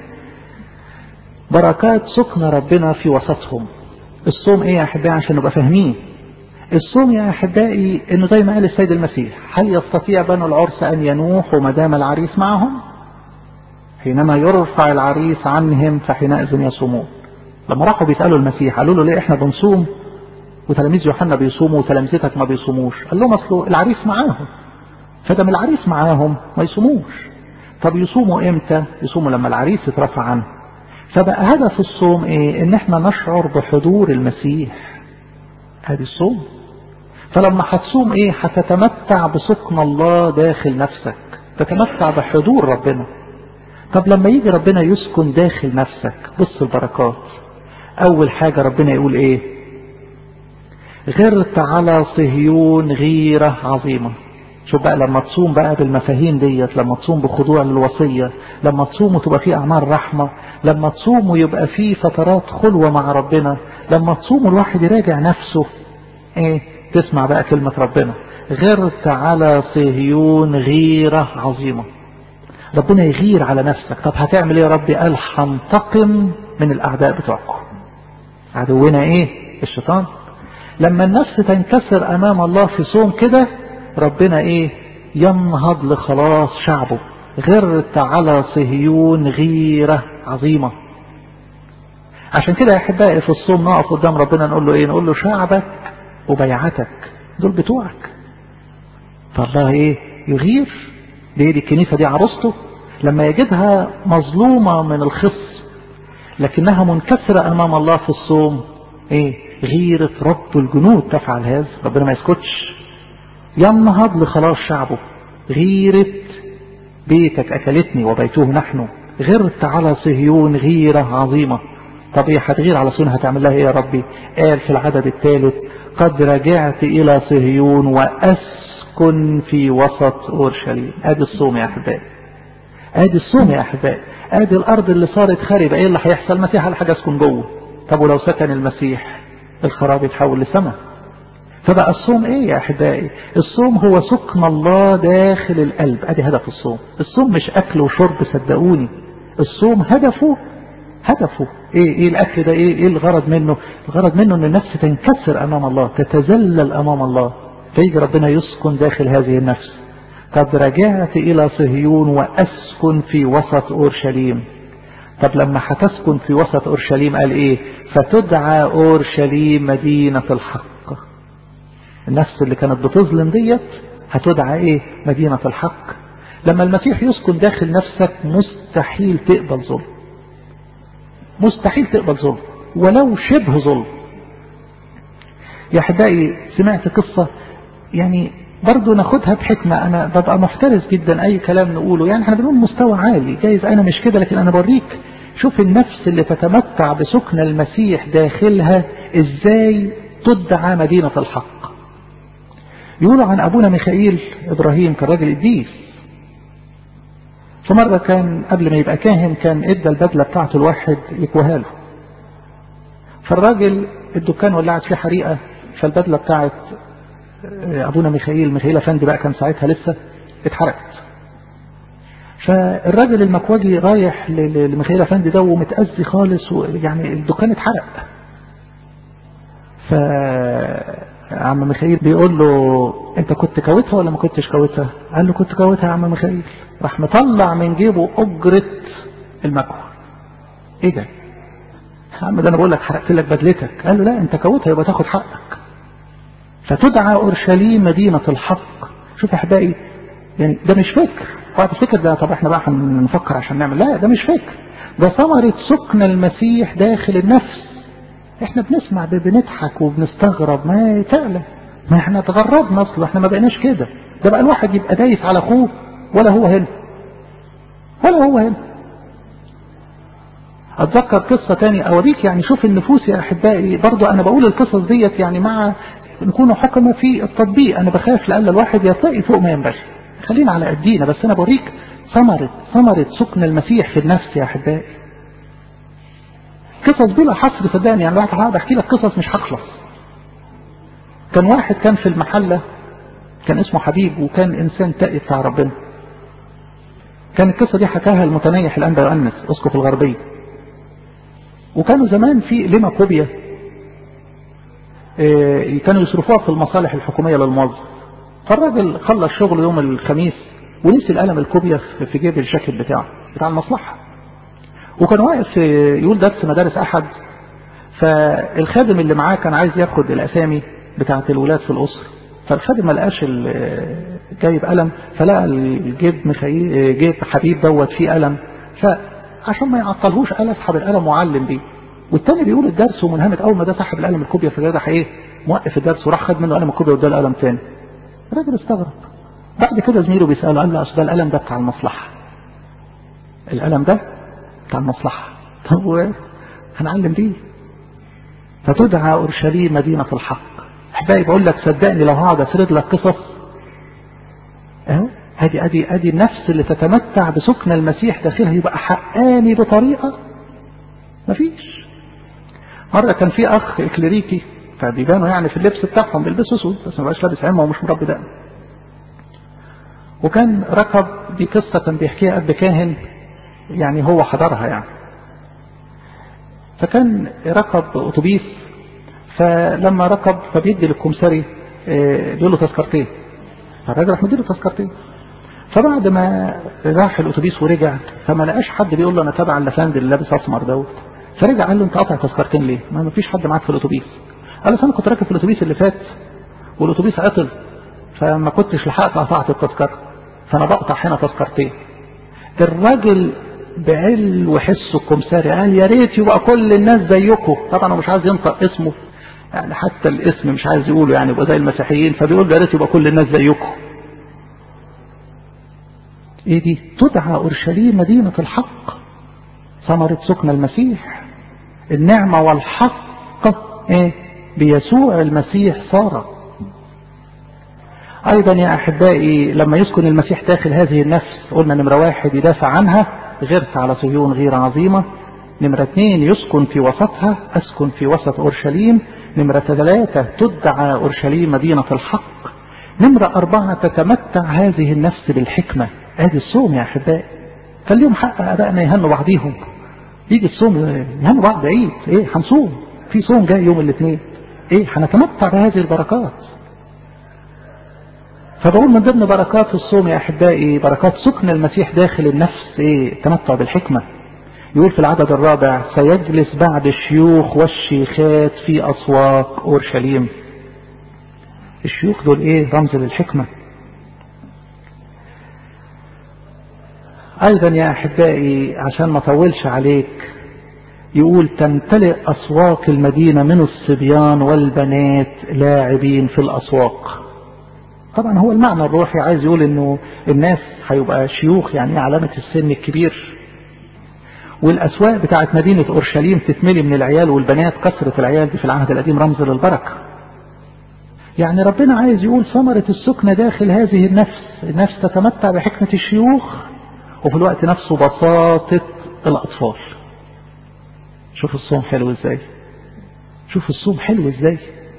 بركات سكن ربنا في وسطهم الصوم ايه يا احبائي عشان نبقى فاهمين الصوم يا احبائي انه زي ما قال السيد المسيح هل يستطيع بنو العرس ان ينوحوا ما دام العريس معهم حينما يرفع العريس عنهم فحينئذ يصومون لما راحوا بيسالوا المسيح قالوا له ليه احنا بنصوم وتلاميذ يوحنا بيصوموا وتلامذتك ما بيصوموش قال لهم اصله العريس معاهم فدام العريس معاهم ما يصوموش طب يصوموا امتى يصوموا لما العريس يترفع عنه فبقى هدف الصوم ايه ان احنا نشعر بحضور المسيح هذه الصوم فلما هتصوم ايه هتتمتع بسكن الله داخل نفسك تتمتع بحضور ربنا طب لما يجي ربنا يسكن داخل نفسك بص البركات اول حاجة ربنا يقول ايه غرت على صهيون غيرة عظيمة شوف بقى لما تصوم بقى بالمفاهيم ديت لما تصوم بخضوع للوصية لما تصوم وتبقى فيه أعمال رحمة لما تصوم ويبقى فيه فترات خلوة مع ربنا لما تصوم الواحد يراجع نفسه ايه تسمع بقى كلمة ربنا غرت على صهيون غيرة عظيمة ربنا يغير على نفسك طب هتعمل ايه يا ربي قال هنتقم من الاعداء بتوعكم عدونا ايه الشيطان لما النفس تنكسر امام الله في صوم كده ربنا ايه ينهض لخلاص شعبه غرت على صهيون غيرة عظيمة عشان كده يا احبائي في الصوم نقف قدام ربنا نقول له ايه نقول له شعبك وبيعتك دول بتوعك فالله ايه يغير دي, دي الكنيسة دي عروسته لما يجدها مظلومة من الخص لكنها منكسرة امام الله في الصوم ايه غيرة رب الجنود تفعل هذا ربنا ما يسكتش ينهض لخلاص شعبه غيرة بيتك أكلتني وبيته نحن غرت على صهيون غيرة عظيمة طب ايه هتغير على صهيون هتعمل لها ايه يا ربي قال في العدد الثالث قد رجعت إلى صهيون وأسكن في وسط أورشليم ادي الصوم يا أحبائي ادي الصوم يا أحبائي ادي الأرض اللي صارت خاربة ايه اللي هيحصل المسيح على حاجة اسكن جوه طب ولو سكن المسيح الخراب يتحول لسماء فبقى الصوم ايه يا احبائي الصوم هو سكن الله داخل القلب ادي هدف الصوم الصوم مش اكل وشرب صدقوني الصوم هدفه هدفه ايه ايه الاكل ده ايه ايه الغرض منه الغرض منه ان النفس تنكسر امام الله تتذلل امام الله فيجي ربنا يسكن داخل هذه النفس قد رجعت الى صهيون واسكن في وسط اورشليم طب لما هتسكن في وسط اورشليم قال ايه فتدعى اورشليم مدينة الحق النفس اللي كانت بتظلم ديت هتدعى ايه مدينة الحق لما المسيح يسكن داخل نفسك مستحيل تقبل ظلم مستحيل تقبل ظلم ولو شبه ظلم يا احبائي سمعت قصة يعني برضو ناخدها بحكمة انا ببقى محترس جدا اي كلام نقوله يعني احنا بنقول مستوى عالي جايز انا مش كده لكن انا بوريك شوف النفس اللي تتمتع بسكن المسيح داخلها ازاي تدعى مدينة الحق يقولوا عن أبونا ميخائيل إبراهيم كان راجل قديس فمرة كان قبل ما يبقى كاهن كان ادى البدلة بتاعته الواحد يكوها له فالراجل الدكان ولعت فيه حريقة فالبدلة بتاعت أبونا ميخائيل ميخائيل أفندي بقى كان ساعتها لسه اتحرقت فالراجل المكواجي رايح لميخائيل أفندي ده ومتأذي خالص ويعني الدكان اتحرق ف عم ميخائيل بيقول له انت كنت كوتها ولا ما كنتش كوتها قال له كنت كوتها يا عم ميخائيل راح مطلع من جيبه أجرة المكوى ايه ده يا عم ده انا بقول لك حرقت لك بدلتك قال له لا انت كوتها يبقى تاخد حقك فتدعى اورشليم مدينة الحق شوف احبائي يعني ده مش فكر بعد فكر ده طب احنا بقى هنفكر عشان نعمل لا ده مش فكر ده ثمرة سكن المسيح داخل النفس احنا بنسمع بنضحك وبنستغرب ما فعلا ما احنا تغربنا اصلا احنا ما بقيناش كده ده بقى الواحد يبقى دايس على اخوه ولا هو هنا ولا هو هنا اتذكر قصة تاني اوريك يعني شوف النفوس يا احبائي برضو انا بقول القصص ديت يعني مع نكونوا حكمة في التطبيق انا بخاف لألا الواحد يرتقي فوق ما ينبغي خلينا على قدينا بس انا بوريك ثمرة ثمرة سكن المسيح في النفس يا احبائي قصص بلا حصر صدقني يعني الواحد هقعد احكي لك قصص مش هخلص كان واحد كان في المحلة كان اسمه حبيب وكان انسان تقي بتاع ربنا كان القصة دي حكاها المتنيح الأنبا يؤنس أسقف الغربية وكانوا زمان في لما كوبيا إيه كانوا يصرفوها في المصالح الحكومية للموظف فالراجل خلص شغله يوم الخميس ونسي القلم الكوبيا في جيب الجاكيت بتاعه بتاع المصلحة وكان واقف يقول درس مدارس أحد فالخادم اللي معاه كان عايز ياخد الأسامي بتاعة الولاد في الأسر فالخادم ما لقاش جايب قلم فلقى الجيب مخيل جيب حبيب دوت فيه قلم فعشان ما يعطلهوش قال اسحب القلم وعلم بيه والتاني بيقول الدرس ومنهمك اول ما ده سحب القلم الكوبيا فجاه ايه موقف الدرس وراح خد منه قلم الكوبيا واداه القلم تاني الراجل استغرب بعد كده زميله بيساله قال له اصل ده القلم ده بتاع المصلحه القلم ده بتاع المصلحه طب هنعلم بيه فتدعى اورشليم مدينه الحق احبائي بقول لك صدقني لو هقعد اسرد لك قصص اهو ادي ادي ادي النفس اللي تتمتع بسكن المسيح داخلها يبقى حقاني بطريقه مفيش مره كان في اخ اكليريكي فبيبانوا يعني في اللبس بتاعهم بيلبسوا اسود بس ما بقاش لابس عمه ومش مربي دقن وكان ركب دي قصه كان بيحكيها اب كاهن يعني هو حضرها يعني فكان ركب اتوبيس فلما ركب فبيدي للكمساري بيقول له تذكرتين فالراجل راح مديله تذكرتين فبعد ما راح الاتوبيس ورجع فما لقاش حد بيقول له انا تابع اللافندي اللي لابس اسمر دوت فرجع قال له انت قاطع تذكرتين ليه؟ ما ما فيش حد معاك في الاتوبيس قال له انا كنت راكب في الاتوبيس اللي فات والاتوبيس عطل فما كنتش لحقت قطعت التذكره فانا بقطع هنا تذكرتين الراجل بعل وحسه الكمساري قال يا ريت يبقى كل الناس زيكم طبعا هو مش عايز ينطق اسمه يعني حتى الاسم مش عايز يقوله يعني يبقى زي المسيحيين فبيقول يا ريت يبقى كل الناس زيكم ايه دي تدعى اورشليم مدينة الحق ثمرة سكن المسيح النعمة والحق ايه بيسوع المسيح صار ايضا يا احبائي لما يسكن المسيح داخل هذه النفس قلنا نمرة واحد يدافع عنها غيرت على صهيون غير عظيمة نمرة اثنين يسكن في وسطها اسكن في وسط اورشليم نمرة ثلاثة تدعى اورشليم مدينة الحق نمرة أربعة تتمتع هذه النفس بالحكمة ادي الصوم يا احبائي خليهم حق ابائنا يهنوا بعضيهم يجي الصوم يهنوا بعض عيد ايه هنصوم في صوم جاي يوم الاثنين ايه هنتمتع بهذه البركات فبقول من ضمن بركات الصوم يا احبائي بركات سكن المسيح داخل النفس ايه التمتع بالحكمه يقول في العدد الرابع سيجلس بعد الشيوخ والشيخات في اسواق اورشليم الشيوخ دول ايه رمز للحكمه ايضا يا احبائي عشان ما اطولش عليك يقول تمتلئ اسواق المدينه من الصبيان والبنات لاعبين في الاسواق طبعا هو المعنى الروحي عايز يقول انه الناس هيبقى شيوخ يعني علامه السن الكبير والاسواق بتاعت مدينه اورشليم تتملي من العيال والبنات كثره العيال دي في العهد القديم رمز للبركه يعني ربنا عايز يقول ثمرة السكنة داخل هذه النفس النفس تتمتع بحكمة الشيوخ وفي الوقت نفسه بساطة الأطفال شوف الصوم حلو ازاي شوف الصوم حلو ازاي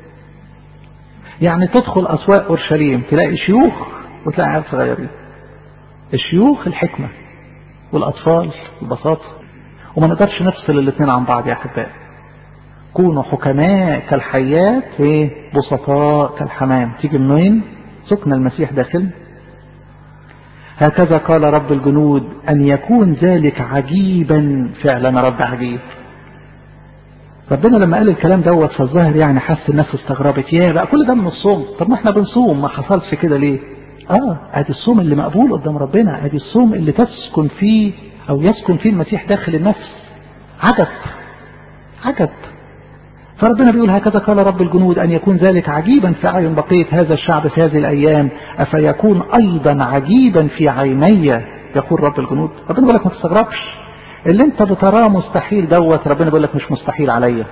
يعني تدخل أسواق أورشليم تلاقي شيوخ وتلاقي عيال صغيرين الشيوخ الحكمة والأطفال البساطة وما نقدرش نفصل الاثنين عن بعض يا أحبائي كونوا حكماء كالحيات ايه بسطاء كالحمام تيجي منين سكن المسيح داخل هكذا قال رب الجنود أن يكون ذلك عجيبا فعلا رب عجيب ربنا لما قال الكلام دوت فالظاهر يعني حس الناس استغربت يا بقى كل ده من الصوم طب ما احنا بنصوم ما حصلش كده ليه اه ادي الصوم اللي مقبول قدام ربنا ادي الصوم اللي تسكن فيه او يسكن فيه المسيح داخل النفس عجب عجب فربنا بيقول هكذا قال رب الجنود أن يكون ذلك عجيبا في أعين بقية هذا الشعب في هذه الأيام أفيكون أيضا عجيبا في عيني يقول رب الجنود ربنا بيقول لك ما تستغربش اللي انت بتراه مستحيل دوت ربنا بيقول لك مش مستحيل عليا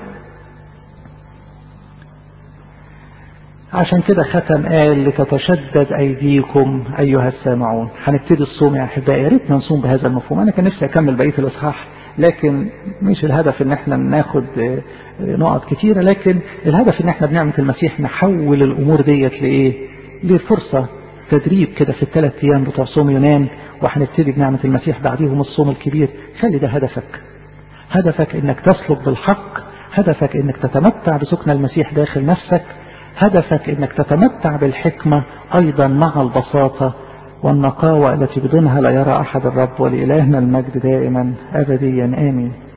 عشان كده ختم قال لتتشدد أيديكم أيها السامعون هنبتدي الصوم يا أحبائي يا ريتنا نصوم بهذا المفهوم أنا كان نفسي أكمل بقية الإصحاح لكن مش الهدف ان احنا ناخد نقط كتيرة لكن الهدف ان احنا بنعمة المسيح نحول الامور ديت لايه لفرصة تدريب كده في الثلاث ايام بتوع صوم يونان وهنبتدي بنعمة المسيح بعديهم الصوم الكبير خلي ده هدفك هدفك انك تسلك بالحق هدفك انك تتمتع بسكن المسيح داخل نفسك هدفك انك تتمتع بالحكمة ايضا مع البساطة والنقاوة التي بدونها لا يرى أحد الرب ولإلهنا المجد دائما أبديا آمين